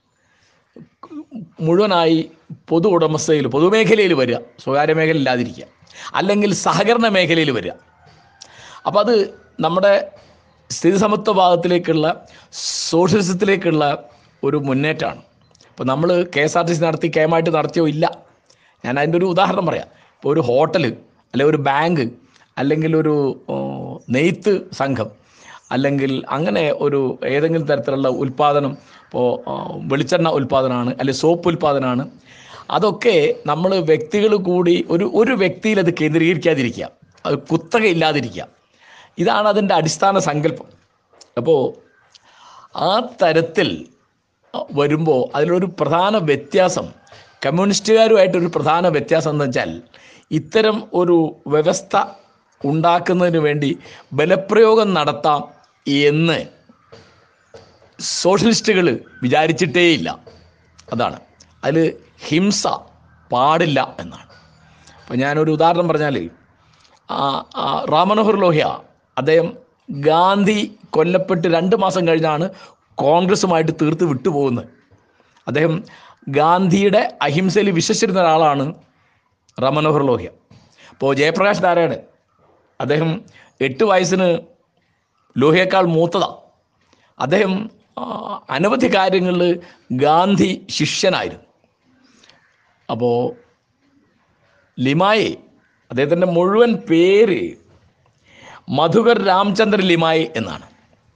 മുഴുവനായി പൊതു ഉടമസ്ഥയിൽ പൊതുമേഖലയിൽ വരിക സ്വകാര്യ മേഖല ഇല്ലാതിരിക്കുക അല്ലെങ്കിൽ സഹകരണ മേഖലയിൽ വരിക അപ്പോൾ അത് നമ്മുടെ സ്ഥിതി സമത്വ ഭാഗത്തിലേക്കുള്ള സോഷ്യലിസത്തിലേക്കുള്ള ഒരു മുന്നേറ്റമാണ് ഇപ്പോൾ നമ്മൾ K S R T C നടത്തി കേമായിട്ട് നടത്തിയോ ഇല്ല ഞാൻ അതിൻ്റെ ഒരു ഉദാഹരണം പറയാം ഇപ്പോൾ ഒരു ഹോട്ടൽ അല്ലെങ്കിൽ ഒരു ബാങ്ക് അല്ലെങ്കിൽ ഒരു ഓ, നെയ്ത്ത് സംഘം അല്ലെങ്കിൽ അങ്ങനെ ഒരു ഏതെങ്കിലും തരത്തിലുള്ള ഉൽപ്പാദനം ഇപ്പോൾ ആ, വെളിച്ചെണ്ണ ഉൽപ്പാദനമാണ് അല്ലെങ്കിൽ സോപ്പ് ഉൽപ്പാദനമാണ് അതൊക്കെ നമ്മൾ വ്യക്തികൾ കൂടി ഒരു ഒരു വ്യക്തിയിൽ അത് കേന്ദ്രീകരിക്കാതിരിക്കുക അത് കുത്തക ഇല്ലാതിരിക്കുക ഇതാണ് അതിൻ്റെ അടിസ്ഥാന സങ്കല്പം അപ്പോൾ ആ തരത്തിൽ വരുമ്പോൾ അതിലൊരു പ്രധാന വ്യത്യാസം കമ്മ്യൂണിസ്റ്റുകാരുമായിട്ടൊരു പ്രധാന വ്യത്യാസം എന്ന് വെച്ചാൽ ഇത്തരം ഒരു വ്യവസ്ഥ ഉണ്ടാക്കുന്നതിന് വേണ്ടി ബലപ്രയോഗം നടത്താം എന്ന് സോഷ്യലിസ്റ്റുകൾ വിചാരിച്ചിട്ടേയില്ല അതാണ് അതിൽ ഹിംസ പാടില്ല എന്നാണ് അപ്പോൾ ഞാനൊരു ഉദാഹരണം പറഞ്ഞാൽ റാം മനോഹർ ലോഹ്യ അദ്ദേഹം ഗാന്ധി കൊല്ലപ്പെട്ട് രണ്ട് മാസം കഴിഞ്ഞാണ് കോൺഗ്രസുമായിട്ട് തീർത്ത് വിട്ടുപോകുന്നത് അദ്ദേഹം ഗാന്ധിയുടെ അഹിംസയിൽ വിശ്വസിച്ചിരുന്ന ഒരാളാണ് റാം മനോഹർ ലോഹ്യ അപ്പോൾ ജയപ്രകാശ് നാരായണൻ അദ്ദേഹം എട്ട് വയസ്സിന് ലോഹ്യേക്കാൾ മൂത്തതാണ് അദ്ദേഹം ആ, അനവധി കാര്യങ്ങളിൽ ഗാന്ധി ശിഷ്യനായിരുന്നു അപ്പോൾ ലിമായെ അദ്ദേഹത്തിൻ്റെ മുഴുവൻ പേര് മധുകർ രാമചന്ദ്ര ലിമായെ എന്നാണ്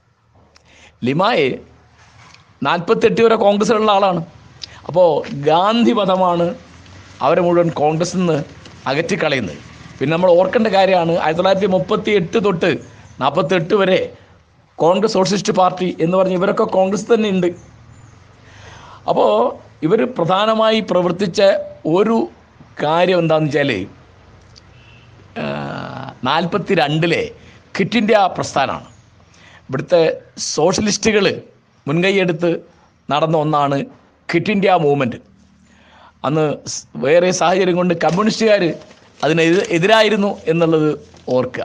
ലിമായെ നാൽപ്പത്തെട്ട് വരെ കോൺഗ്രസ്സിലുള്ള ആളാണ് അപ്പോൾ ഗാന്ധി മതമാണ് അവരെ മുഴുവൻ കോൺഗ്രസിൽ നിന്ന് അകറ്റിക്കളയുന്നത് പിന്നെ നമ്മൾ ഓർക്കേണ്ട കാര്യമാണ് ആയിരത്തി തൊള്ളായിരത്തി മുപ്പത്തി എട്ട് തൊട്ട് നാൽപ്പത്തെട്ട് വരെ കോൺഗ്രസ് സോഷ്യലിസ്റ്റ് പാർട്ടി എന്ന് പറഞ്ഞ് ഇവരൊക്കെ കോൺഗ്രസ് തന്നെ ഉണ്ട് അപ്പോൾ ഇവർ പ്രധാനമായി പ്രവർത്തിച്ച ഒരു കാര്യം എന്താണെന്ന് വെച്ചാൽ നാൽപ്പത്തി രണ്ടിലെ ക്വിറ്റ് ഇന്ത്യ പ്രസ്ഥാനമാണ് ഇവിടുത്തെ സോഷ്യലിസ്റ്റുകൾ മുൻകൈയെടുത്ത് നടന്ന ഒന്നാണ് ക്വിറ്റ് ഇന്ത്യ മൂവ്മെൻറ്റ് അന്ന് സ് വേറെ സാഹചര്യം കൊണ്ട് കമ്മ്യൂണിസ്റ്റുകാർ അതിന് എതി- എതിരായിരുന്നു എന്നുള്ളത് ഓർക്കുക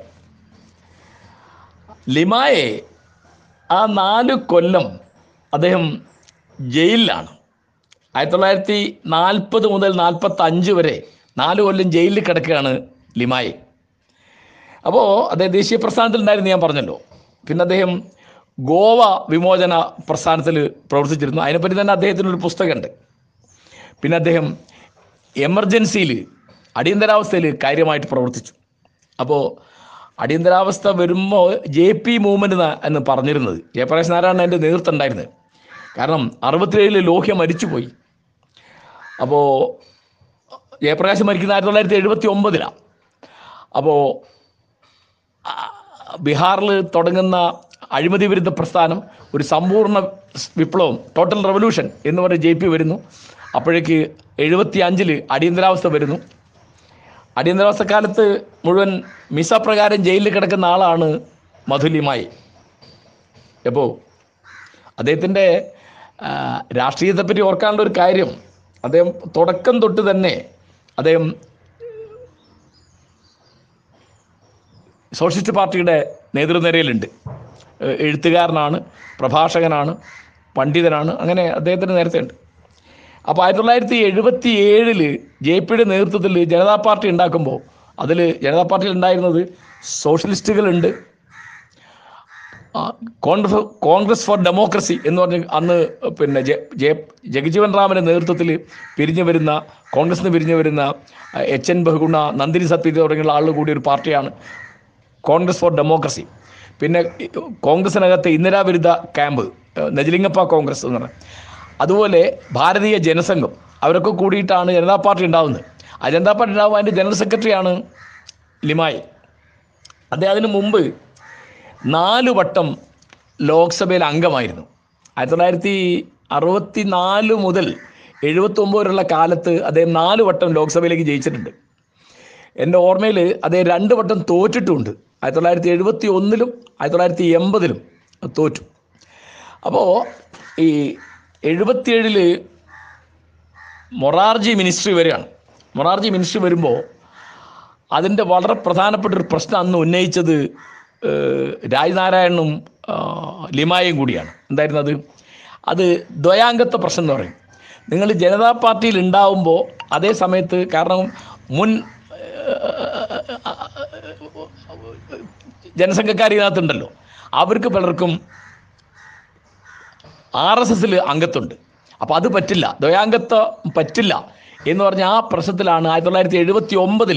ലിമായെ ആ നാല് കൊല്ലം അദ്ദേഹം ജയിലിലാണ് ആയിരത്തി തൊള്ളായിരത്തി നാൽപ്പത് മുതൽ നാൽപ്പത്തി അഞ്ച് വരെ നാല് കൊല്ലം ജയിലിൽ കിടക്കുകയാണ് ലിമായി അപ്പോൾ അദ്ദേഹം ദേശീയ പ്രസ്ഥാനത്തിലുണ്ടായിരുന്നു ഞാൻ പറഞ്ഞല്ലോ പിന്നെ അദ്ദേഹം ഗോവ വിമോചന പ്രസ്ഥാനത്തിൽ പ്രവർത്തിച്ചിരുന്നു അതിനെപ്പറ്റി തന്നെ അദ്ദേഹത്തിനൊരു പുസ്തകമുണ്ട് പിന്നെ അദ്ദേഹം എമർജൻസിയിൽ അടിയന്തരാവസ്ഥയിൽ കാര്യമായിട്ട് പ്രവർത്തിച്ചു അപ്പോൾ അടിയന്തരാവസ്ഥ വരുമ്പോൾ ജെ പി മൂവ്മെൻറ്റ് എന്ന് പറഞ്ഞിരുന്നത് ജയപ്രകാശ് നാരായണൻ അതിൻ്റെ നേതൃത്വം ഉണ്ടായിരുന്നത് കാരണം അറുപത്തിയേഴിൽ ലോഹ്യ മരിച്ചുപോയി അപ്പോൾ ജയപ്രകാശ് മരിക്കുന്ന ആയിരത്തി തൊള്ളായിരത്തി എഴുപത്തി ഒമ്പതിലാണ് അപ്പോൾ ബീഹാറിൽ തുടങ്ങുന്ന അഴിമതി വിരുദ്ധ പ്രസ്ഥാനം ഒരു സമ്പൂർണ്ണ വിപ്ലവം ടോട്ടൽ റെവല്യൂഷൻ എന്ന് പറഞ്ഞ് ജെ പി വരുന്നു അപ്പോഴേക്ക് എഴുപത്തി അഞ്ചിൽ അടിയന്തരാവസ്ഥ വരുന്നു അടിയന്തരാവസ്ഥ കാലത്ത് മുഴുവൻ മിസ പ്രകാരം ജയിലിൽ കിടക്കുന്ന ആളാണ് മധുലിമായി എപ്പോൾ അദ്ദേഹത്തിൻ്റെ ആ, രാഷ്ട്രീയത്തെപ്പറ്റി ഓർക്കാനുള്ള ഒരു കാര്യം അദ്ദേഹം തുടക്കം തൊട്ട് തന്നെ അദ്ദേഹം സോഷ്യലിസ്റ്റ് പാർട്ടിയുടെ നേതൃനിരയിലുണ്ട് ഏഹ് എഴുത്തുകാരനാണ് പ്രഭാഷകനാണ് പണ്ഡിതനാണ് അങ്ങനെ അദ്ദേഹത്തിന് നേരത്തെ ഉണ്ട് അപ്പോൾ ആയിരത്തി തൊള്ളായിരത്തി എഴുപത്തി ഏഴില് ജെ പിയുടെ നേതൃത്വത്തിൽ ജനതാ പാർട്ടി ഉണ്ടാക്കുമ്പോൾ അതിൽ ജനതാ പാർട്ടിയിൽ ഉണ്ടായിരുന്നത് സോഷ്യലിസ്റ്റുകളുണ്ട് ആ, കോൺഗ്രസ് കോൺഗ്രസ് ഫോർ ഡെമോക്രസി എന്ന് പറഞ്ഞ് അന്ന് പിന്നെ ജെ ജെ ജഗജീവൻ റാമിൻ്റെ നേതൃത്വത്തിൽ പിരിഞ്ഞു വരുന്ന കോൺഗ്രസിന് പിരിഞ്ഞു വരുന്ന ആ, എച്ച് എൻ ബഹുഗുണ നന്ദിനി സത്യ തുടങ്ങിയുള്ള ആളുകൾ കൂടിയ ഒരു പാർട്ടിയാണ് കോൺഗ്രസ് ഫോർ ഡെമോക്രസി പിന്നെ ഈ കോൺഗ്രസിനകത്ത് ഇന്ദിരാവിരുദ്ധ ക്യാമ്പ് ഏഹ് നെജലിംഗപ്പ കോൺഗ്രസ് എന്ന് പറയുന്നത് അതുപോലെ ഭാരതീയ ജനസംഘം അവരൊക്കെ കൂടിയിട്ടാണ് ജനതാ പാർട്ടി ഉണ്ടാകുന്നത് ആ ജനതാ പാർട്ടി ഉണ്ടാകുമ്പോൾ അതിൻ്റെ ജനറൽ സെക്രട്ടറിയാണ് ലിമായി അദ്ദേഹം അതിന് മുമ്പ് നാല് വട്ടം ലോക്സഭയിൽ അംഗമായിരുന്നു ആയിരത്തി തൊള്ളായിരത്തി അറുപത്തി നാല് മുതൽ എഴുപത്തൊമ്പത് വരെയുള്ള കാലത്ത് അദ്ദേഹം നാല് വട്ടം ലോക്സഭയിലേക്ക് ജയിച്ചിട്ടുണ്ട് എൻ്റെ ഓർമ്മയിൽ അദ്ദേഹം രണ്ട് വട്ടം തോറ്റിട്ടുമുണ്ട് ആയിരത്തി തൊള്ളായിരത്തി എഴുപത്തി ഒന്നിലും ആയിരത്തി തൊള്ളായിരത്തി എൺപതിലും തോറ്റു അപ്പോൾ ഈ എഴുപത്തിയേഴില് മൊറാർജി മിനിസ്ട്രി വരികയാണ് മൊറാർജി മിനിസ്ട്രി വരുമ്പോൾ അതിൻ്റെ വളരെ പ്രധാനപ്പെട്ട ഒരു പ്രശ്നം അന്ന് ഉന്നയിച്ചത് ഏഹ്, രാജ്നാരായണനും ആ, ലിമായും കൂടിയാണ് എന്തായിരുന്നത് അത് ദ്വയാംഗത്വ പ്രശ്നം എന്ന് പറയും നിങ്ങൾ ജനതാ പാർട്ടിയിൽ ഉണ്ടാവുമ്പോൾ അതേ സമയത്ത് കാരണം മുൻ ജനസംഘക്കാർ ഇതിനകത്തുണ്ടല്ലോ അവർക്ക് പലർക്കും ആർ എസ് എസിൽ അംഗത്വമുണ്ട് അപ്പോൾ അത് പറ്റില്ല ദ്വയാംഗത്വം പറ്റില്ല എന്ന് പറഞ്ഞ ആ പ്രശ്നത്തിലാണ് ആയിരത്തി തൊള്ളായിരത്തി എഴുപത്തി ഒമ്പതിൽ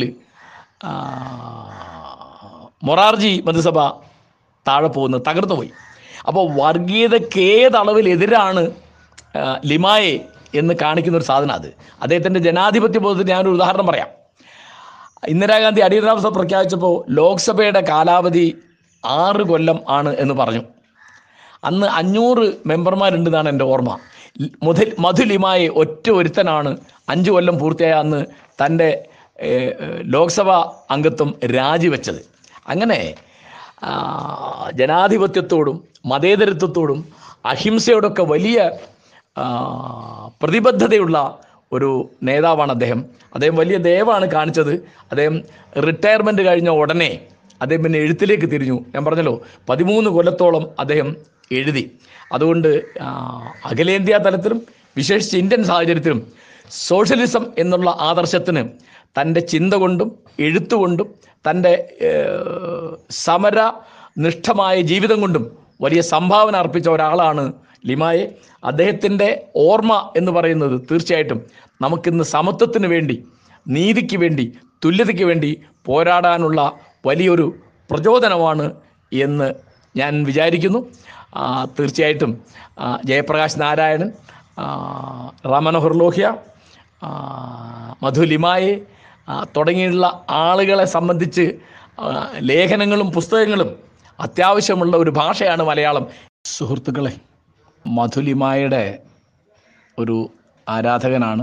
മൊറാർജി മന്ത്രിസഭ താഴെ പോകുന്നത് തകർന്നു പോയി അപ്പോൾ വർഗീയതയ്ക്ക് ഏതളവിൽ എതിരാണ് ആ, ലിമായെ എന്ന് കാണിക്കുന്ന ഒരു സാധനം അത് അദ്ദേഹത്തിൻ്റെ ജനാധിപത്യ ബോധത്തിന് ഞാനൊരു ഉദാഹരണം പറയാം ഇന്ദിരാഗാന്ധി അടിയന്തരാവസ്ഥ പ്രഖ്യാപിച്ചപ്പോൾ ലോക്സഭയുടെ കാലാവധി ആറ് കൊല്ലം ആണ് എന്ന് പറഞ്ഞു അന്ന് അഞ്ഞൂറ് മെമ്പർമാരുണ്ടെന്നാണ് എൻ്റെ ഓർമ്മ മുതൽ മധുലിമായി ഒറ്റ ഒരുത്തനാണ് അഞ്ച് കൊല്ലം പൂർത്തിയായ അന്ന് തൻ്റെ ഏഹ്, ഏഹ്, ലോക്സഭാ അംഗത്വം രാജിവെച്ചത് അങ്ങനെ ആ, ജനാധിപത്യത്തോടും മതേതരത്വത്തോടും അഹിംസയോടൊക്കെ വലിയ ആ, പ്രതിബദ്ധതയുള്ള ഒരു നേതാവാണ് അദ്ദേഹം അദ്ദേഹം വലിയ ദയവാണ് കാണിച്ചത് അദ്ദേഹം റിട്ടയർമെൻറ്റ് കഴിഞ്ഞ ഉടനെ അദ്ദേഹം പിന്നെ എഴുത്തിലേക്ക് തിരിഞ്ഞു ഞാൻ പറഞ്ഞല്ലോ പതിമൂന്ന് കൊല്ലത്തോളം അദ്ദേഹം എഴുതി അതുകൊണ്ട് ആ, അഖിലേന്ത്യാ തലത്തിലും വിശേഷിച്ച് ഇന്ത്യൻ സാഹചര്യത്തിലും സോഷ്യലിസം എന്നുള്ള ആദർശത്തിന് തൻ്റെ ചിന്ത കൊണ്ടും എഴുത്തുകൊണ്ടും തൻ്റെ ഏഹ്, സമര നിഷ്ഠമായ ജീവിതം കൊണ്ടും വലിയ സംഭാവന അർപ്പിച്ച ഒരാളാണ് ലിമായെ അദ്ദേഹത്തിൻ്റെ ഓർമ്മ എന്ന് പറയുന്നത് തീർച്ചയായിട്ടും നമുക്കിന്ന് സമത്വത്തിന് വേണ്ടി നീതിക്ക് വേണ്ടി തുല്യതയ്ക്ക് വേണ്ടി പോരാടാനുള്ള വലിയൊരു പ്രചോദനമാണ് എന്ന് ഞാൻ വിചാരിക്കുന്നു ആ, തീർച്ചയായിട്ടും ആ, ജയപ്രകാശ് നാരായണൻ ആ, റാം മനോഹർ ലോഹ്യ ആ, മധു ലിമായെ ആ, തുടങ്ങിയുള്ള ആളുകളെ സംബന്ധിച്ച് ആ, ലേഖനങ്ങളും പുസ്തകങ്ങളും അത്യാവശ്യമുള്ള ഒരു ഭാഷയാണ് മലയാളം സുഹൃത്തുക്കളെ മധുലിമായുടെ ഒരു ആരാധകനാണ്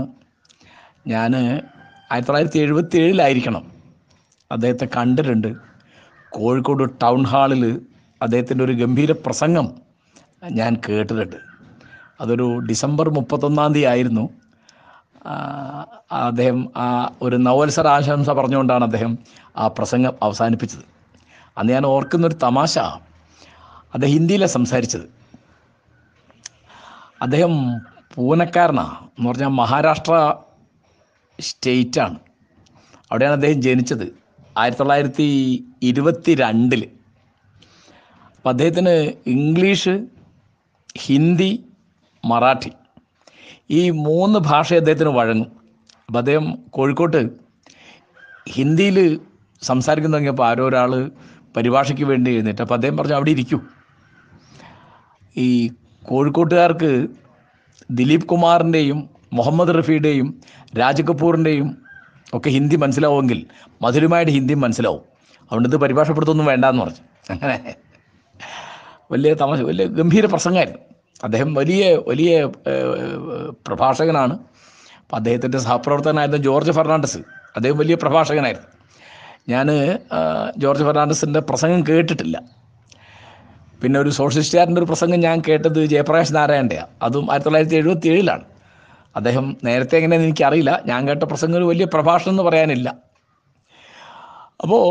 ഞാൻ ആയിരത്തി തൊള്ളായിരത്തി എഴുപത്തി ഏഴിലായിരിക്കണം അദ്ദേഹത്തെ കണ്ടിട്ടുണ്ട് കോഴിക്കോട് ടൗൺ ഹാളിൽ അദ്ദേഹത്തിൻ്റെ ഒരു ഗംഭീര പ്രസംഗം ഞാൻ കേട്ടിട്ടുണ്ട് അതൊരു ഡിസംബർ മുപ്പത്തൊന്നാം തീയതി ആയിരുന്നു ആ, അദ്ദേഹം ആ ഒരു നവത്സര ആശംസ പറഞ്ഞുകൊണ്ടാണ് അദ്ദേഹം ആ പ്രസംഗം അവസാനിപ്പിച്ചത് അന്ന് ഞാൻ ഓർക്കുന്നൊരു തമാശ അദ്ദേഹം ഹിന്ദിയിലാണ് സംസാരിച്ചത് അദ്ദേഹം പൂനക്കാരനാണ് എന്ന് പറഞ്ഞാൽ മഹാരാഷ്ട്ര സ്റ്റേറ്റാണ് അവിടെയാണ് അദ്ദേഹം ജനിച്ചത് ആയിരത്തി തൊള്ളായിരത്തി ഇരുപത്തി രണ്ടിൽ അപ്പം അദ്ദേഹത്തിന് ഇംഗ്ലീഷ് ഹിന്ദി മറാഠി ഈ മൂന്ന് ഭാഷ അദ്ദേഹത്തിന് വഴങ്ങും അപ്പം അദ്ദേഹം കോഴിക്കോട്ട് ഹിന്ദിയിൽ സംസാരിക്കുന്ന തുടങ്ങിയപ്പോൾ ആരോ ഒരാൾ പരിഭാഷയ്ക്ക് വേണ്ടി എഴുന്നേറ്റ് അപ്പോൾ അദ്ദേഹം പറഞ്ഞു അവിടെ ഇരിക്കൂ ഈ കോഴിക്കോട്ടുകാർക്ക് ദിലീപ് കുമാറിൻ്റെയും മുഹമ്മദ് റഫിയുടെയും രാജ് കപൂറിൻ്റെയും ഒക്കെ ഹിന്ദി മനസ്സിലാവുമെങ്കിൽ മധുരമായിട്ട് ഹിന്ദി മനസ്സിലാവും അതുകൊണ്ട് ഇത് പരിഭാഷപ്പെടുത്തൊന്നും വേണ്ടാന്ന് പറഞ്ഞു അങ്ങനെ വലിയ തമാശ വലിയ ഗംഭീര പ്രസംഗമായിരുന്നു അദ്ദേഹം വലിയ വലിയ ഏഹ്, പ്രഭാഷകനാണ് അപ്പം അദ്ദേഹത്തിൻ്റെ സഹപ്രവർത്തകനായിരുന്ന ജോർജ് ഫെർണാണ്ടസ് അദ്ദേഹം വലിയ പ്രഭാഷകനായിരുന്നു ഞാൻ ജോർജ് ഫെർണാണ്ടസിൻ്റെ പ്രസംഗം കേട്ടിട്ടില്ല പിന്നെ ഒരു സോഷ്യലിസ്റ്റുകാരൻ്റെ ഒരു പ്രസംഗം ഞാൻ കേട്ടത് ജയപ്രകാശ് നാരായണൻ്റെയാണ് അതും ആയിരത്തി തൊള്ളായിരത്തി എഴുപത്തി ഏഴിലാണ് അദ്ദേഹം നേരത്തെ എങ്ങനെയെന്ന് എനിക്കറിയില്ല ഞാൻ കേട്ട പ്രസംഗം ഒരു വലിയ പ്രഭാഷണം എന്ന് പറയാനില്ല അപ്പോൾ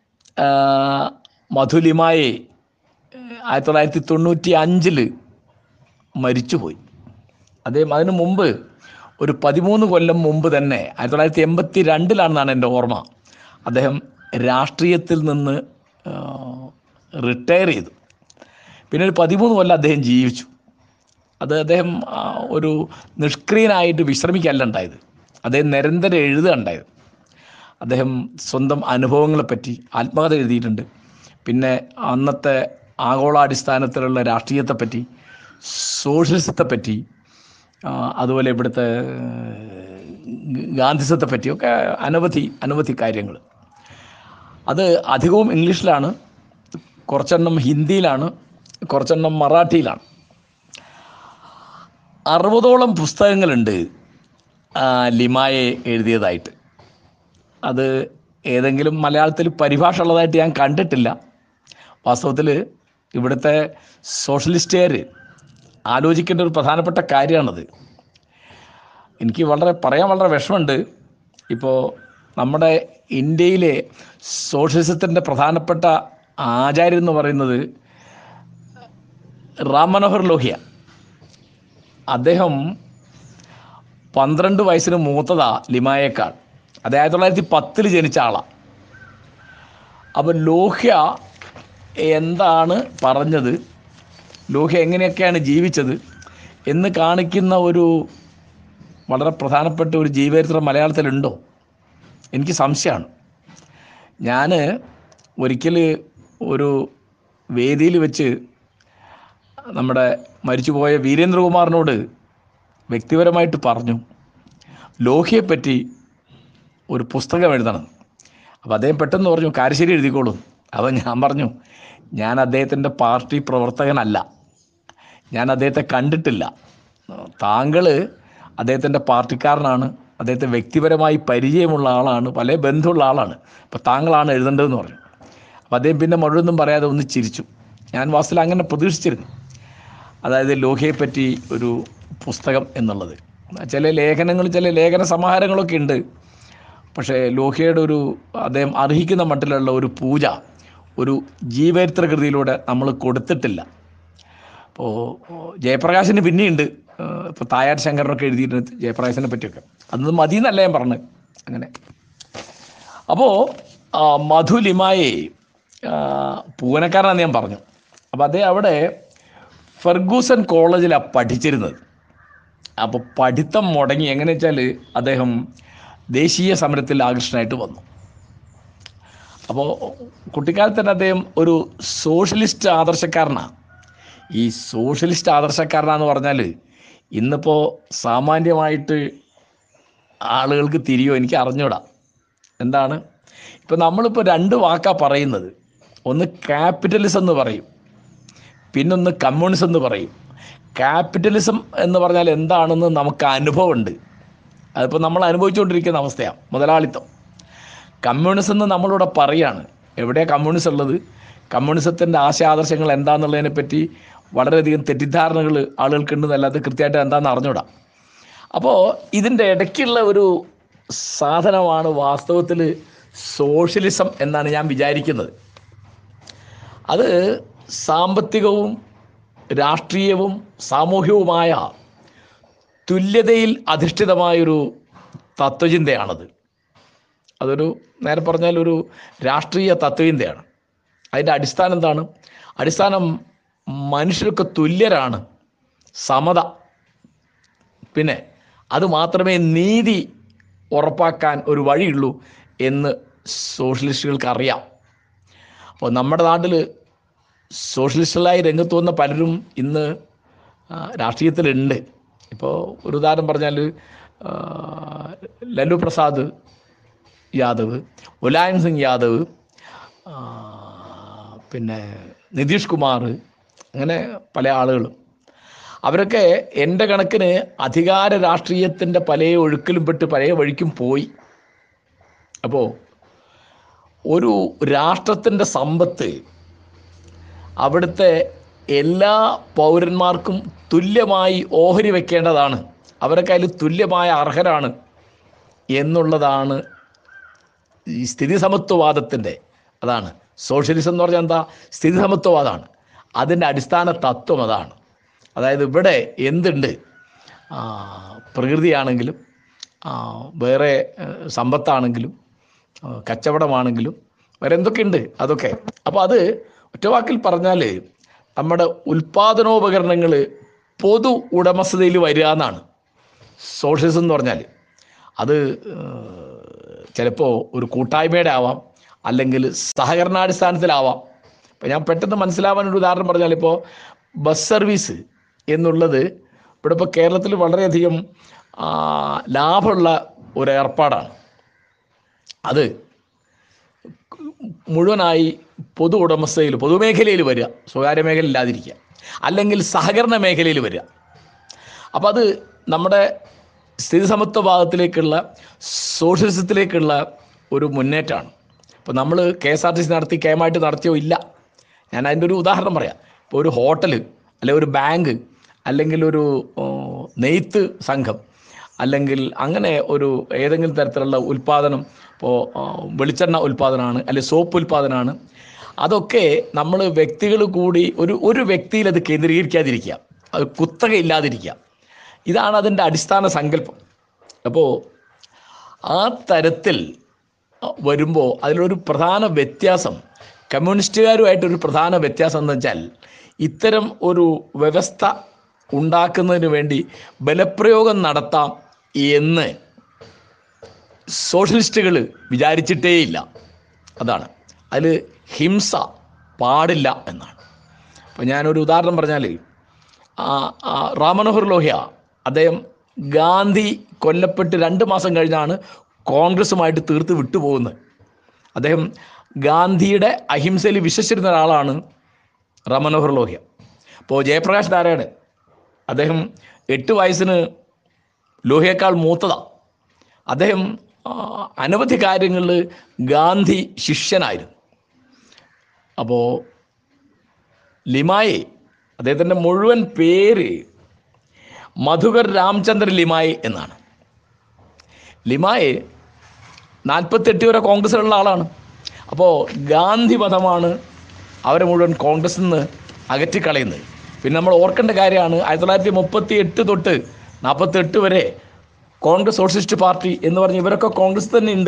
മധുലിമായെ ആയിരത്തി തൊള്ളായിരത്തി തൊണ്ണൂറ്റി അഞ്ചിൽ മരിച്ചുപോയി അദ്ദേഹം അതിനു മുമ്പ് ഒരു പതിമൂന്ന് കൊല്ലം മുമ്പ് തന്നെ ആയിരത്തി തൊള്ളായിരത്തി എൺപത്തി രണ്ടിലാണെന്നാണ് എൻ്റെ ഓർമ്മ അദ്ദേഹം രാഷ്ട്രീയത്തിൽ നിന്ന് റിട്ടയർ ചെയ്തു പിന്നെ ഒരു പതിമൂന്ന് കൊല്ലം അദ്ദേഹം ജീവിച്ചു അത് അദ്ദേഹം ആ, ഒരു നിഷ്ക്രിയനായിട്ട് വിശ്രമിക്കല്ല ഉണ്ടായത് അദ്ദേഹം നിരന്തരം എഴുതുക ഉണ്ടായത് അദ്ദേഹം സ്വന്തം അനുഭവങ്ങളെപ്പറ്റി ആത്മകഥ എഴുതിയിട്ടുണ്ട് പിന്നെ അന്നത്തെ ആഗോളാടിസ്ഥാനത്തിലുള്ള രാഷ്ട്രീയത്തെപ്പറ്റി സോഷ്യലിസത്തെപ്പറ്റി ആ, അതുപോലെ ഇവിടുത്തെ ഏഹ്, ഗാന്ധിസത്തെ പറ്റിയൊക്കെ അനവധി അനവധി കാര്യങ്ങൾ അത് അധികവും ഇംഗ്ലീഷിലാണ് കുറച്ചെണ്ണം ഹിന്ദിയിലാണ് കുറച്ചെണ്ണം മറാഠിയിലാണ് അറുപതോളം പുസ്തകങ്ങളുണ്ട് ആ, ലിമായെ എഴുതിയതായിട്ട് അത് ഏതെങ്കിലും മലയാളത്തിൽ പരിഭാഷ ഉള്ളതായിട്ട് ഞാൻ കണ്ടിട്ടില്ല വാസ്തവത്തിൽ ഇവിടുത്തെ സോഷ്യലിസ്റ്റുകാർ ആലോചിക്കേണ്ട ഒരു പ്രധാനപ്പെട്ട കാര്യമാണത് എനിക്ക് വളരെ പറയാൻ വളരെ വിഷമമുണ്ട് ഇപ്പോൾ നമ്മുടെ ഇന്ത്യയിലെ സോഷ്യലിസത്തിൻ്റെ പ്രധാനപ്പെട്ട ആചാര്യൻ എന്ന് പറയുന്നത് റാം മനോഹർ ലോഹിയ അദ്ദേഹം പന്ത്രണ്ട് വയസ്സിന് മൂത്തതാ ലിമായേക്കാൾ അത് ആയിരത്തി തൊള്ളായിരത്തി പത്തിൽ ജനിച്ച ആളാണ് അപ്പോൾ ലോഹ്യ എന്താണ് പറഞ്ഞത് ലോഹ്യ എങ്ങനെയൊക്കെയാണ് ജീവിച്ചത് എന്ന് കാണിക്കുന്ന ഒരു വളരെ പ്രധാനപ്പെട്ട ഒരു ജീവചരിത്രം മലയാളത്തിലുണ്ടോ എനിക്ക് സംശയമാണ് ഞാൻ ഒരിക്കൽ ഒരു വേദിയിൽ വെച്ച് നമ്മുടെ മരിച്ചുപോയ വീരേന്ദ്രകുമാറിനോട് വ്യക്തിപരമായിട്ട് പറഞ്ഞു ലോഹ്യയെപ്പറ്റി ഒരു പുസ്തകം എഴുതണം അപ്പോൾ അദ്ദേഹം പെട്ടെന്ന് പറഞ്ഞു കാരശ്ശേരി എഴുതിക്കോളൂ അപ്പോൾ ഞാൻ പറഞ്ഞു ഞാൻ അദ്ദേഹത്തിൻ്റെ പാർട്ടി പ്രവർത്തകനല്ല ഞാൻ അദ്ദേഹത്തെ കണ്ടിട്ടില്ല താങ്കൾ അദ്ദേഹത്തിൻ്റെ പാർട്ടിക്കാരനാണ് അദ്ദേഹത്തെ വ്യക്തിപരമായി പരിചയമുള്ള ആളാണ് പല ബന്ധമുള്ള ആളാണ് അപ്പോൾ താങ്കളാണ് എഴുതേണ്ടതെന്ന് പറഞ്ഞു അപ്പോൾ അദ്ദേഹം പിന്നെ മുഴുവനും പറയാതെ ഒന്ന് ചിരിച്ചു ഞാൻ വാസ്തവത്തിൽ അങ്ങനെ പ്രതീക്ഷിച്ചിരുന്നു അതായത് ലോഹയെപ്പറ്റി ഒരു പുസ്തകം എന്നുള്ളത് ചില ലേഖനങ്ങൾ ചില ലേഖന സമാഹാരങ്ങളൊക്കെ ഉണ്ട് പക്ഷേ ലോഹ്യയുടെ ഒരു അദ്ദേഹം അർഹിക്കുന്ന മട്ടിലുള്ള ഒരു പൂജ ഒരു ജീവചരിത്ര കൃതിയിലൂടെ നമ്മൾ കൊടുത്തിട്ടില്ല അപ്പോൾ ജയപ്രകാശിന് പിന്നെയുണ്ട് ഇപ്പോൾ തായാർ ശങ്കരനൊക്കെ എഴുതിയിട്ടുണ്ട് ജയപ്രകാശിനെ പറ്റിയൊക്കെ അതൊന്നും മതി എന്നല്ല ഞാൻ പറഞ്ഞത് അങ്ങനെ അപ്പോൾ മധുലിമായെ പൂനക്കാരനാന്ന് ഞാൻ പറഞ്ഞു അപ്പോൾ അദ്ദേഹം അവിടെ ഫെർഗൂസൺ കോളേജിലാണ് പഠിച്ചിരുന്നത് അപ്പോൾ പഠിത്തം മുടങ്ങി എങ്ങനെ വെച്ചാൽ അദ്ദേഹം ദേശീയ സമരത്തിൽ ആകൃഷ്ടനായിട്ട് വന്നു അപ്പോൾ കുട്ടിക്കാലത്ത് തന്നെ അദ്ദേഹം ഒരു സോഷ്യലിസ്റ്റ് ആദർശക്കാരനാണ് ഈ സോഷ്യലിസ്റ്റ് ആദർശക്കാരനാന്ന് പറഞ്ഞാൽ ഇന്നിപ്പോൾ സാമാന്യമായിട്ട് ആളുകൾക്ക് തിരിയോ എനിക്ക് അറിഞ്ഞൂടാ എന്താണ് ഇപ്പം നമ്മളിപ്പോൾ രണ്ട് വാക്കാണ് പറയുന്നത് ഒന്ന് ക്യാപിറ്റലിസം എന്ന് പറയും പിന്നൊന്ന് കമ്മ്യൂണിസം എന്ന് പറയും ക്യാപിറ്റലിസം എന്ന് പറഞ്ഞാൽ എന്താണെന്ന് നമുക്ക് അനുഭവമുണ്ട് അതിപ്പോൾ നമ്മൾ അനുഭവിച്ചുകൊണ്ടിരിക്കുന്ന അവസ്ഥയാണ് മുതലാളിത്തം കമ്മ്യൂണിസം എന്ന് നമ്മളിവിടെ പറയാണ് എവിടെയാണ് കമ്മ്യൂണിസം ഉള്ളത് കമ്മ്യൂണിസത്തിൻ്റെ ആശയാദർശങ്ങൾ എന്താണെന്നുള്ളതിനെ പറ്റി വളരെയധികം തെറ്റിദ്ധാരണകൾ ആളുകൾക്കുണ്ടെന്നല്ലാതെ കൃത്യമായിട്ട് എന്താണെന്ന് അറിഞ്ഞൂടാ അപ്പോൾ ഇതിൻ്റെ ഇടയ്ക്കുള്ള ഒരു സാധനമാണ് വാസ്തവത്തിൽ സോഷ്യലിസം എന്നാണ് ഞാൻ വിചാരിക്കുന്നത് അത് സാമ്പത്തികവും രാഷ്ട്രീയവും സാമൂഹികവുമായ തുല്യതയിൽ അധിഷ്ഠിതമായൊരു തത്വചിന്തയാണത് അതൊരു നേരെ പറഞ്ഞാൽ ഒരു രാഷ്ട്രീയ തത്വചിന്തയാണ് അതിൻ്റെ അടിസ്ഥാനം എന്താണ് അടിസ്ഥാനം മനുഷ്യർക്ക് തുല്യരാണ് സമത പിന്നെ അത് മാത്രമേ നീതി ഉറപ്പാക്കാൻ ഒരു വഴിയുള്ളൂ എന്ന് സോഷ്യലിസ്റ്റുകൾക്ക് അറിയാം അപ്പോൾ നമ്മുടെ നാട്ടിൽ സോഷ്യലിസ്റ്റുകളായി രംഗത്ത് വന്ന പലരും ഇന്ന് ആ, രാഷ്ട്രീയത്തിലുണ്ട് ഇപ്പോൾ ഒരു ഉദാഹരണം പറഞ്ഞാൽ ആ, ലല്ലു പ്രസാദ് യാദവ് മുലായം സിംഗ് യാദവ് ആ, പിന്നെ നിതീഷ് കുമാർ അങ്ങനെ പല ആളുകളും അവരൊക്കെ എൻ്റെ കണക്കിന് അധികാര രാഷ്ട്രീയത്തിൻ്റെ പല ഒഴുക്കിലും പെട്ട് പല വഴിക്കും പോയി അപ്പോൾ ഒരു രാഷ്ട്രത്തിൻ്റെ സമ്പത്ത് അവിടുത്തെ എല്ലാ പൗരന്മാർക്കും തുല്യമായി ഓഹരി വെക്കേണ്ടതാണ് അവരൊക്കെ അതിൽ തുല്യമായ അർഹരാണ് എന്നുള്ളതാണ് ഈ സ്ഥിതി സമത്വവാദത്തിൻ്റെ അതാണ് സോഷ്യലിസം എന്ന് പറഞ്ഞാൽ എന്താ സ്ഥിതി സമത്വവാദമാണ് അതിൻ്റെ അടിസ്ഥാന തത്വം അതാണ് അതായത് ഇവിടെ എന്തുണ്ട് ആ, പ്രകൃതിയാണെങ്കിലും ആ, വേറെ ഏഹ്, സമ്പത്താണെങ്കിലും ആ, കച്ചവടമാണെങ്കിലും വേറെ എന്തൊക്കെയുണ്ട് അതൊക്കെ അപ്പോൾ അത് ഒറ്റവാക്കിൽ പറഞ്ഞാൽ നമ്മുടെ ഉൽപ്പാദനോപകരണങ്ങൾ പൊതു ഉടമസ്ഥതയിൽ വരിക എന്നാണ് സോഷ്യലിസം എന്ന് പറഞ്ഞാൽ അത് ചിലപ്പോൾ ഒരു കൂട്ടായ്മയുടെ ആവാം അല്ലെങ്കിൽ സഹകരണാടിസ്ഥാനത്തിലാവാം ഇപ്പം ഞാൻ പെട്ടെന്ന് മനസ്സിലാവാൻ ഒരു ഉദാഹരണം പറഞ്ഞാൽ ഇപ്പോൾ ബസ് സർവീസ് എന്നുള്ളത് ഇവിടെ ഇപ്പോൾ കേരളത്തിൽ വളരെയധികം ആ, ലാഭമുള്ള ഒരു ഏർപ്പാടാണ് അത് മുഴുവനായി പൊതു ഉടമസ്ഥയിൽ പൊതുമേഖലയിൽ വരിക സ്വകാര്യ മേഖല ഇല്ലാതിരിക്കുക അല്ലെങ്കിൽ സഹകരണ മേഖലയിൽ വരിക അപ്പോൾ അത് നമ്മുടെ സ്ഥിതി സമത്വ ഭാഗത്തിലേക്കുള്ള സോഷ്യലിസത്തിലേക്കുള്ള ഒരു മുന്നേറ്റമാണ് ഇപ്പോൾ നമ്മൾ K S R T C നടത്തി കേമായിട്ട് നടത്തിയോ ഇല്ല ഞാൻ അതിൻ്റെ ഒരു ഉദാഹരണം പറയാം ഇപ്പോൾ ഒരു ഹോട്ടൽ അല്ലെങ്കിൽ ഒരു ബാങ്ക് അല്ലെങ്കിൽ ഒരു ഓ, നെയ്ത്ത് സംഘം അല്ലെങ്കിൽ അങ്ങനെ ഒരു ഏതെങ്കിലും തരത്തിലുള്ള ഉൽപ്പാദനം ഇപ്പോൾ ആ, വെളിച്ചെണ്ണ ഉൽപ്പാദനമാണ് അല്ലെങ്കിൽ സോപ്പ് ഉൽപ്പാദനമാണ് അതൊക്കെ നമ്മൾ വ്യക്തികൾ കൂടി ഒരു ഒരു വ്യക്തിയിൽ അത് കേന്ദ്രീകരിക്കാതിരിക്കുക അത് കുത്തക ഇല്ലാതിരിക്കുക ഇതാണ് അതിൻ്റെ അടിസ്ഥാന സങ്കല്പം അപ്പോൾ ആ തരത്തിൽ വരുമ്പോൾ അതിലൊരു പ്രധാന വ്യത്യാസം കമ്മ്യൂണിസ്റ്റുകാരുമായിട്ടൊരു പ്രധാന വ്യത്യാസം എന്ന് വെച്ചാൽ ഇത്തരം ഒരു വ്യവസ്ഥ ഉണ്ടാക്കുന്നതിന് വേണ്ടി ബലപ്രയോഗം നടത്താം എന്ന് സോഷ്യലിസ്റ്റുകൾ വിചാരിച്ചിട്ടേയില്ല അതാണ് അതിൽ ഹിംസ പാടില്ല എന്നാണ് അപ്പോൾ ഞാനൊരു ഉദാഹരണം പറഞ്ഞാൽ ആ, ആ, റാം മനോഹർ ലോഹ്യ അദ്ദേഹം ഗാന്ധി കൊല്ലപ്പെട്ട് രണ്ട് മാസം കഴിഞ്ഞാണ് കോൺഗ്രസുമായിട്ട് തീർത്ത് വിട്ടുപോകുന്നത് അദ്ദേഹം ഗാന്ധിയുടെ അഹിംസയിൽ വിശ്വസിച്ചിരുന്ന ഒരാളാണ് റാം മനോഹർ ലോഹ്യ അപ്പോൾ ജയപ്രകാശ് നാരായണൻ അദ്ദേഹം എട്ട് വയസ്സിന് ലോഹ്യേക്കാൾ മൂത്തതാണ് അദ്ദേഹം ആ, അനവധി കാര്യങ്ങളിൽ ഗാന്ധി ശിഷ്യനായിരുന്നു അപ്പോൾ ലിമായെ അദ്ദേഹത്തിൻ്റെ മുഴുവൻ പേര് മധുകർ രാമചന്ദ്ര ലിമായെ എന്നാണ് ലിമായെ നാൽപ്പത്തെട്ട് വരെ കോൺഗ്രസ്സിലുള്ള ആളാണ് അപ്പോൾ ഗാന്ധി മതമാണ് അവരെ മുഴുവൻ കോൺഗ്രസ്സിൽ നിന്ന് അകറ്റിക്കളയുന്നത് പിന്നെ നമ്മൾ ഓർക്കേണ്ട കാര്യമാണ് ആയിരത്തി തൊള്ളായിരത്തി മുപ്പത്തി എട്ട് തൊട്ട് നാൽപ്പത്തെട്ട് വരെ കോൺഗ്രസ് സോഷ്യലിസ്റ്റ് പാർട്ടി എന്ന് പറഞ്ഞ് ഇവരൊക്കെ കോൺഗ്രസ് തന്നെ ഉണ്ട്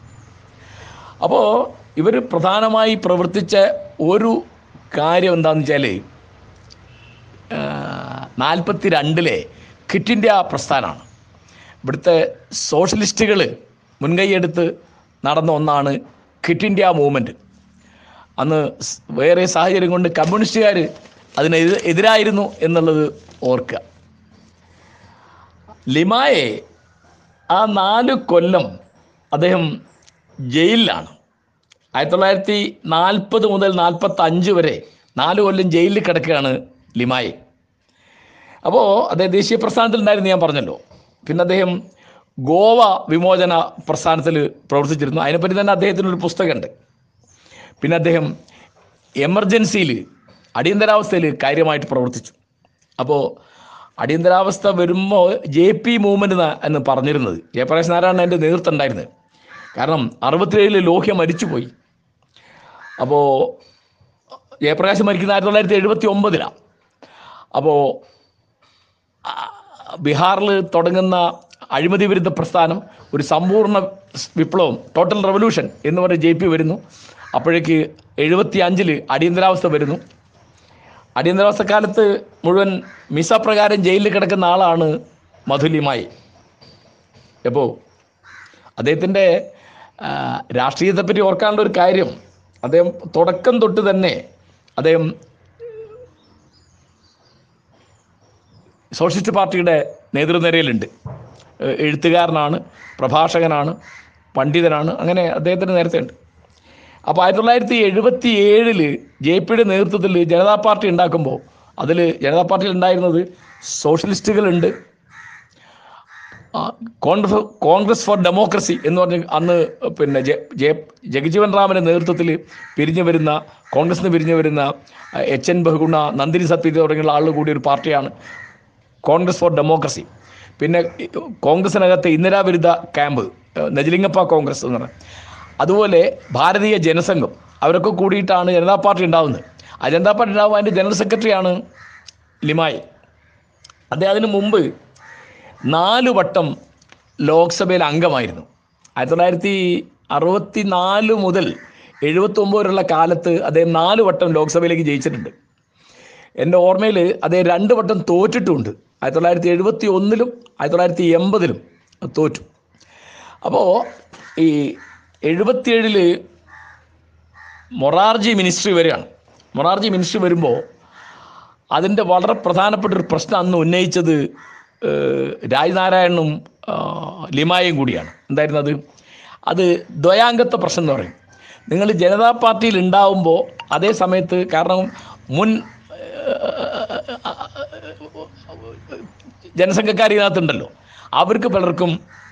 അപ്പോൾ ഇവർ പ്രധാനമായി പ്രവർത്തിച്ച ഒരു കാര്യം എന്താണെന്ന് വെച്ചാൽ നാൽപ്പത്തി രണ്ടിലെ ക്വിറ്റ് ഇന്ത്യ പ്രസ്ഥാനമാണ് ഇവിടുത്തെ സോഷ്യലിസ്റ്റുകൾ മുൻകൈയെടുത്ത് നടന്ന ഒന്നാണ് ക്വിറ്റ് ഇന്ത്യ മൂവ്മെൻറ്റ് അന്ന് സ് വേറെ സാഹചര്യം കൊണ്ട് കമ്മ്യൂണിസ്റ്റുകാർ അതിനെതിരെ എതിരായിരുന്നു എന്നുള്ളത് ഓർക്കുക ലിമായെ ആ നാല് കൊല്ലം അദ്ദേഹം ജയിലിലാണ് ആയിരത്തി തൊള്ളായിരത്തി നാൽപ്പത് മുതൽ നാൽപ്പത്തി അഞ്ച് വരെ നാല് കൊല്ലം ജയിലിൽ കിടക്കുകയാണ് ലിമായി അപ്പോൾ അദ്ദേഹം ദേശീയ പ്രസ്ഥാനത്തിൽ ഉണ്ടായിരുന്നു ഞാൻ പറഞ്ഞല്ലോ പിന്നെ അദ്ദേഹം ഗോവ വിമോചന പ്രസ്ഥാനത്തിൽ പ്രവർത്തിച്ചിരുന്നു അതിനെപ്പറ്റി തന്നെ അദ്ദേഹത്തിനൊരു പുസ്തകമുണ്ട് പിന്നെ അദ്ദേഹം എമർജൻസിയിൽ അടിയന്തരാവസ്ഥയിൽ കാര്യമായിട്ട് പ്രവർത്തിച്ചു അപ്പോൾ അടിയന്തരാവസ്ഥ വരുമ്പോൾ ജെ പി മൂവ്മെൻറ്റ് എന്ന് പറഞ്ഞിരുന്നത് ജയപ്രകാശ് നാരായണൻ അതിൻ്റെ നേതൃത്വം ഉണ്ടായിരുന്നത് കാരണം അറുപത്തിയേഴിൽ ലോഹ്യ മരിച്ചുപോയി അപ്പോൾ ജയപ്രകാശ് മരിക്കുന്ന ആയിരത്തി തൊള്ളായിരത്തി എഴുപത്തി ഒമ്പതിലാണ് അപ്പോൾ ബീഹാറിൽ തുടങ്ങുന്ന അഴിമതി വിരുദ്ധ പ്രസ്ഥാനം ഒരു സമ്പൂർണ്ണ വിപ്ലവം ടോട്ടൽ റെവല്യൂഷൻ എന്ന് പറഞ്ഞ് ജെ പി വരുന്നു അപ്പോഴേക്ക് എഴുപത്തി അഞ്ചിൽ അടിയന്തരാവസ്ഥ വരുന്നു അടിയന്തരാവസ്ഥ കാലത്ത് മുഴുവൻ മിസ പ്രകാരം ജയിലിൽ കിടക്കുന്ന ആളാണ് മധുലിമായി അപ്പോൾ അദ്ദേഹത്തിൻ്റെ ആ, രാഷ്ട്രീയത്തെപ്പറ്റി ഓർക്കാനുള്ള ഒരു കാര്യം അദ്ദേഹം തുടക്കം തൊട്ട് തന്നെ അദ്ദേഹം സോഷ്യലിസ്റ്റ് പാർട്ടിയുടെ നേതൃനിരയിലുണ്ട് ഏഹ് എഴുത്തുകാരനാണ് പ്രഭാഷകനാണ് പണ്ഡിതനാണ് അങ്ങനെ അദ്ദേഹത്തിന് നേരത്തെ ഉണ്ട് അപ്പോൾ ആയിരത്തി തൊള്ളായിരത്തി എഴുപത്തി ഏഴില് ജെ പിയുടെ നേതൃത്വത്തിൽ ജനതാ പാർട്ടി ഉണ്ടാക്കുമ്പോൾ അതിൽ ജനതാ പാർട്ടിയിൽ ഉണ്ടായിരുന്നത് സോഷ്യലിസ്റ്റുകളുണ്ട് ആ, കോൺഗ്രസ് കോൺഗ്രസ് ഫോർ ഡെമോക്രസി എന്ന് പറഞ്ഞ് അന്ന് പിന്നെ ജെ ജെ ജഗജീവൻ റാമിൻ്റെ നേതൃത്വത്തിൽ പിരിഞ്ഞു വരുന്ന കോൺഗ്രസിൽ നിന്ന് പിരിഞ്ഞു വരുന്ന ആ, എച്ച് എൻ ബഹുഗുണ നന്ദിനി സത്പതി തുടങ്ങിയുള്ള ആളുകൾ കൂടിയ ഒരു പാർട്ടിയാണ് കോൺഗ്രസ് ഫോർ ഡെമോക്രസി പിന്നെ ഈ കോൺഗ്രസിനകത്ത് ഇന്ദിരാവിരുദ്ധ ക്യാമ്പ് ഏഹ്, നജലിംഗപ്പ കോൺഗ്രസ് എന്ന് പറയുന്നത് അതുപോലെ ഭാരതീയ ജനസംഘം അവരൊക്കെ കൂടിയിട്ടാണ് ജനതാ പാർട്ടി ഉണ്ടാവുന്നത് ആ ജനതാ പാർട്ടി ഉണ്ടാവുമ്പോൾ അതിൻ്റെ ജനറൽ സെക്രട്ടറിയാണ് ലിമായി അദ്ദേഹം അതിന് മുമ്പ് നാല് വട്ടം ലോക്സഭയിൽ അംഗമായിരുന്നു ആയിരത്തി തൊള്ളായിരത്തി അറുപത്തി നാല് മുതൽ എഴുപത്തൊമ്പത് വരെയുള്ള കാലത്ത് അദ്ദേഹം നാല് വട്ടം ലോക്സഭയിലേക്ക് ജയിച്ചിട്ടുണ്ട് എൻ്റെ ഓർമ്മയിൽ അദ്ദേഹം രണ്ട് വട്ടം തോറ്റിട്ടുമുണ്ട് ആയിരത്തി തൊള്ളായിരത്തി എഴുപത്തി ഒന്നിലും ആയിരത്തി തൊള്ളായിരത്തി എൺപതിലും തോറ്റു അപ്പോൾ ഈ എഴുപത്തിയേഴിൽ മൊറാർജി മിനിസ്ട്രി വരികയാണ് മൊറാർജി മിനിസ്ട്രി വരുമ്പോൾ അതിൻ്റെ വളരെ പ്രധാനപ്പെട്ട ഒരു പ്രശ്നം അന്ന് ഉന്നയിച്ചത് ഏഹ്, രാജ്നാരായണനും ആ, ലിമായും കൂടിയാണ് എന്തായിരുന്നു അത് അത് ദ്വയാംഗത്വ പ്രശ്നം എന്ന് പറയും നിങ്ങൾ ജനതാ പാർട്ടിയിൽ ഉണ്ടാവുമ്പോൾ അതേ സമയത്ത് കാരണം മുൻ ജനസംഘക്കാർ ഇതിനകത്തുണ്ടല്ലോ അവർക്ക് പലർക്കും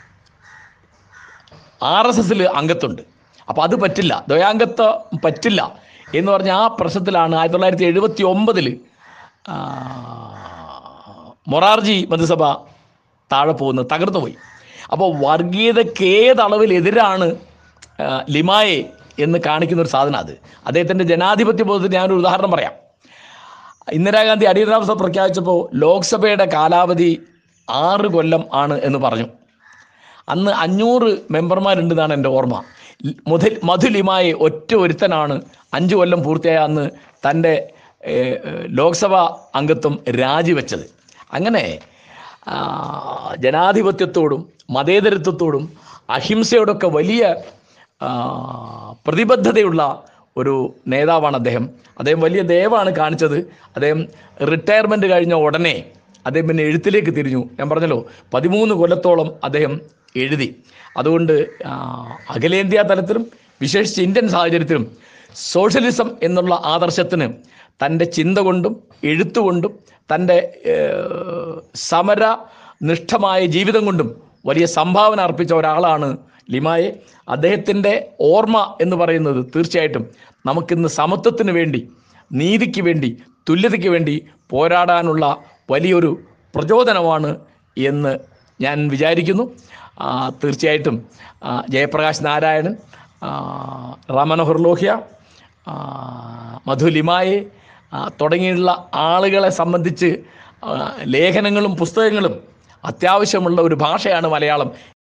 ആർ എസ് എസിൽ അംഗത്വമുണ്ട് അപ്പോൾ അത് പറ്റില്ല ദ്വയാംഗത്വം പറ്റില്ല എന്ന് പറഞ്ഞ ആ പ്രശ്നത്തിലാണ് ആയിരത്തി തൊള്ളായിരത്തി എഴുപത്തി ഒമ്പതിൽ മൊറാർജി മന്ത്രിസഭ താഴെ പോകുന്നത് തകർന്നു പോയി അപ്പോൾ വർഗീയതയ്ക്ക് ഏതളവിൽ എതിരാണ് ആ, ലിമായെ എന്ന് കാണിക്കുന്ന ഒരു സാധനം അത് അദ്ദേഹത്തിൻ്റെ ജനാധിപത്യ ബോധത്തിന് ഞാനൊരു ഉദാഹരണം പറയാം ഇന്ദിരാഗാന്ധി അടിയന്തരാവസ്ഥ പ്രഖ്യാപിച്ചപ്പോൾ ലോക്സഭയുടെ കാലാവധി ആറ് കൊല്ലം ആണ് എന്ന് പറഞ്ഞു അന്ന് അഞ്ഞൂറ് മെമ്പർമാരുണ്ടെന്നാണ് എൻ്റെ ഓർമ്മ മുതൽ മധുലിമായി ഒറ്റ ഒരുത്തനാണ് അഞ്ച് കൊല്ലം പൂർത്തിയായ അന്ന് തൻ്റെ ഏഹ്, ഏഹ്, ലോക്സഭാ അംഗത്വം രാജിവെച്ചത് അങ്ങനെ ആ, ജനാധിപത്യത്തോടും മതേതരത്വത്തോടും അഹിംസയോടൊക്കെ വലിയ ആ, പ്രതിബദ്ധതയുള്ള ഒരു നേതാവാണ് അദ്ദേഹം അദ്ദേഹം വലിയ ദയവാണ് കാണിച്ചത് അദ്ദേഹം റിട്ടയർമെൻറ്റ് കഴിഞ്ഞ ഉടനെ അദ്ദേഹം പിന്നെ എഴുത്തിലേക്ക് തിരിഞ്ഞു ഞാൻ പറഞ്ഞല്ലോ പതിമൂന്ന് കൊല്ലത്തോളം അദ്ദേഹം എഴുതി അതുകൊണ്ട് ആ, അഖിലേന്ത്യാ തലത്തിലും വിശേഷിച്ച് ഇന്ത്യൻ സാഹചര്യത്തിലും സോഷ്യലിസം എന്നുള്ള ആദർശത്തിന് തൻ്റെ ചിന്ത കൊണ്ടും എഴുത്തുകൊണ്ടും തൻ്റെ ഏഹ്, സമര നിഷ്ഠമായ ജീവിതം കൊണ്ടും വലിയ സംഭാവന അർപ്പിച്ച ഒരാളാണ് ലിമായെ അദ്ദേഹത്തിൻ്റെ ഓർമ്മ എന്ന് പറയുന്നത് തീർച്ചയായിട്ടും നമുക്കിന്ന് സമത്വത്തിന് വേണ്ടി നീതിക്ക് വേണ്ടി തുല്യതയ്ക്ക് വേണ്ടി പോരാടാനുള്ള വലിയൊരു പ്രചോദനമാണ് എന്ന് ഞാൻ വിചാരിക്കുന്നു ആ, തീർച്ചയായിട്ടും ആ, ജയപ്രകാശ് നാരായണൻ ആ, റാമനോഹർ ലോഹ്യ ആ, മധു ലിമായെ ആ, തുടങ്ങിയുള്ള ആളുകളെ സംബന്ധിച്ച് ആ, ലേഖനങ്ങളും പുസ്തകങ്ങളും അത്യാവശ്യമുള്ള ഒരു ഭാഷയാണ് മലയാളം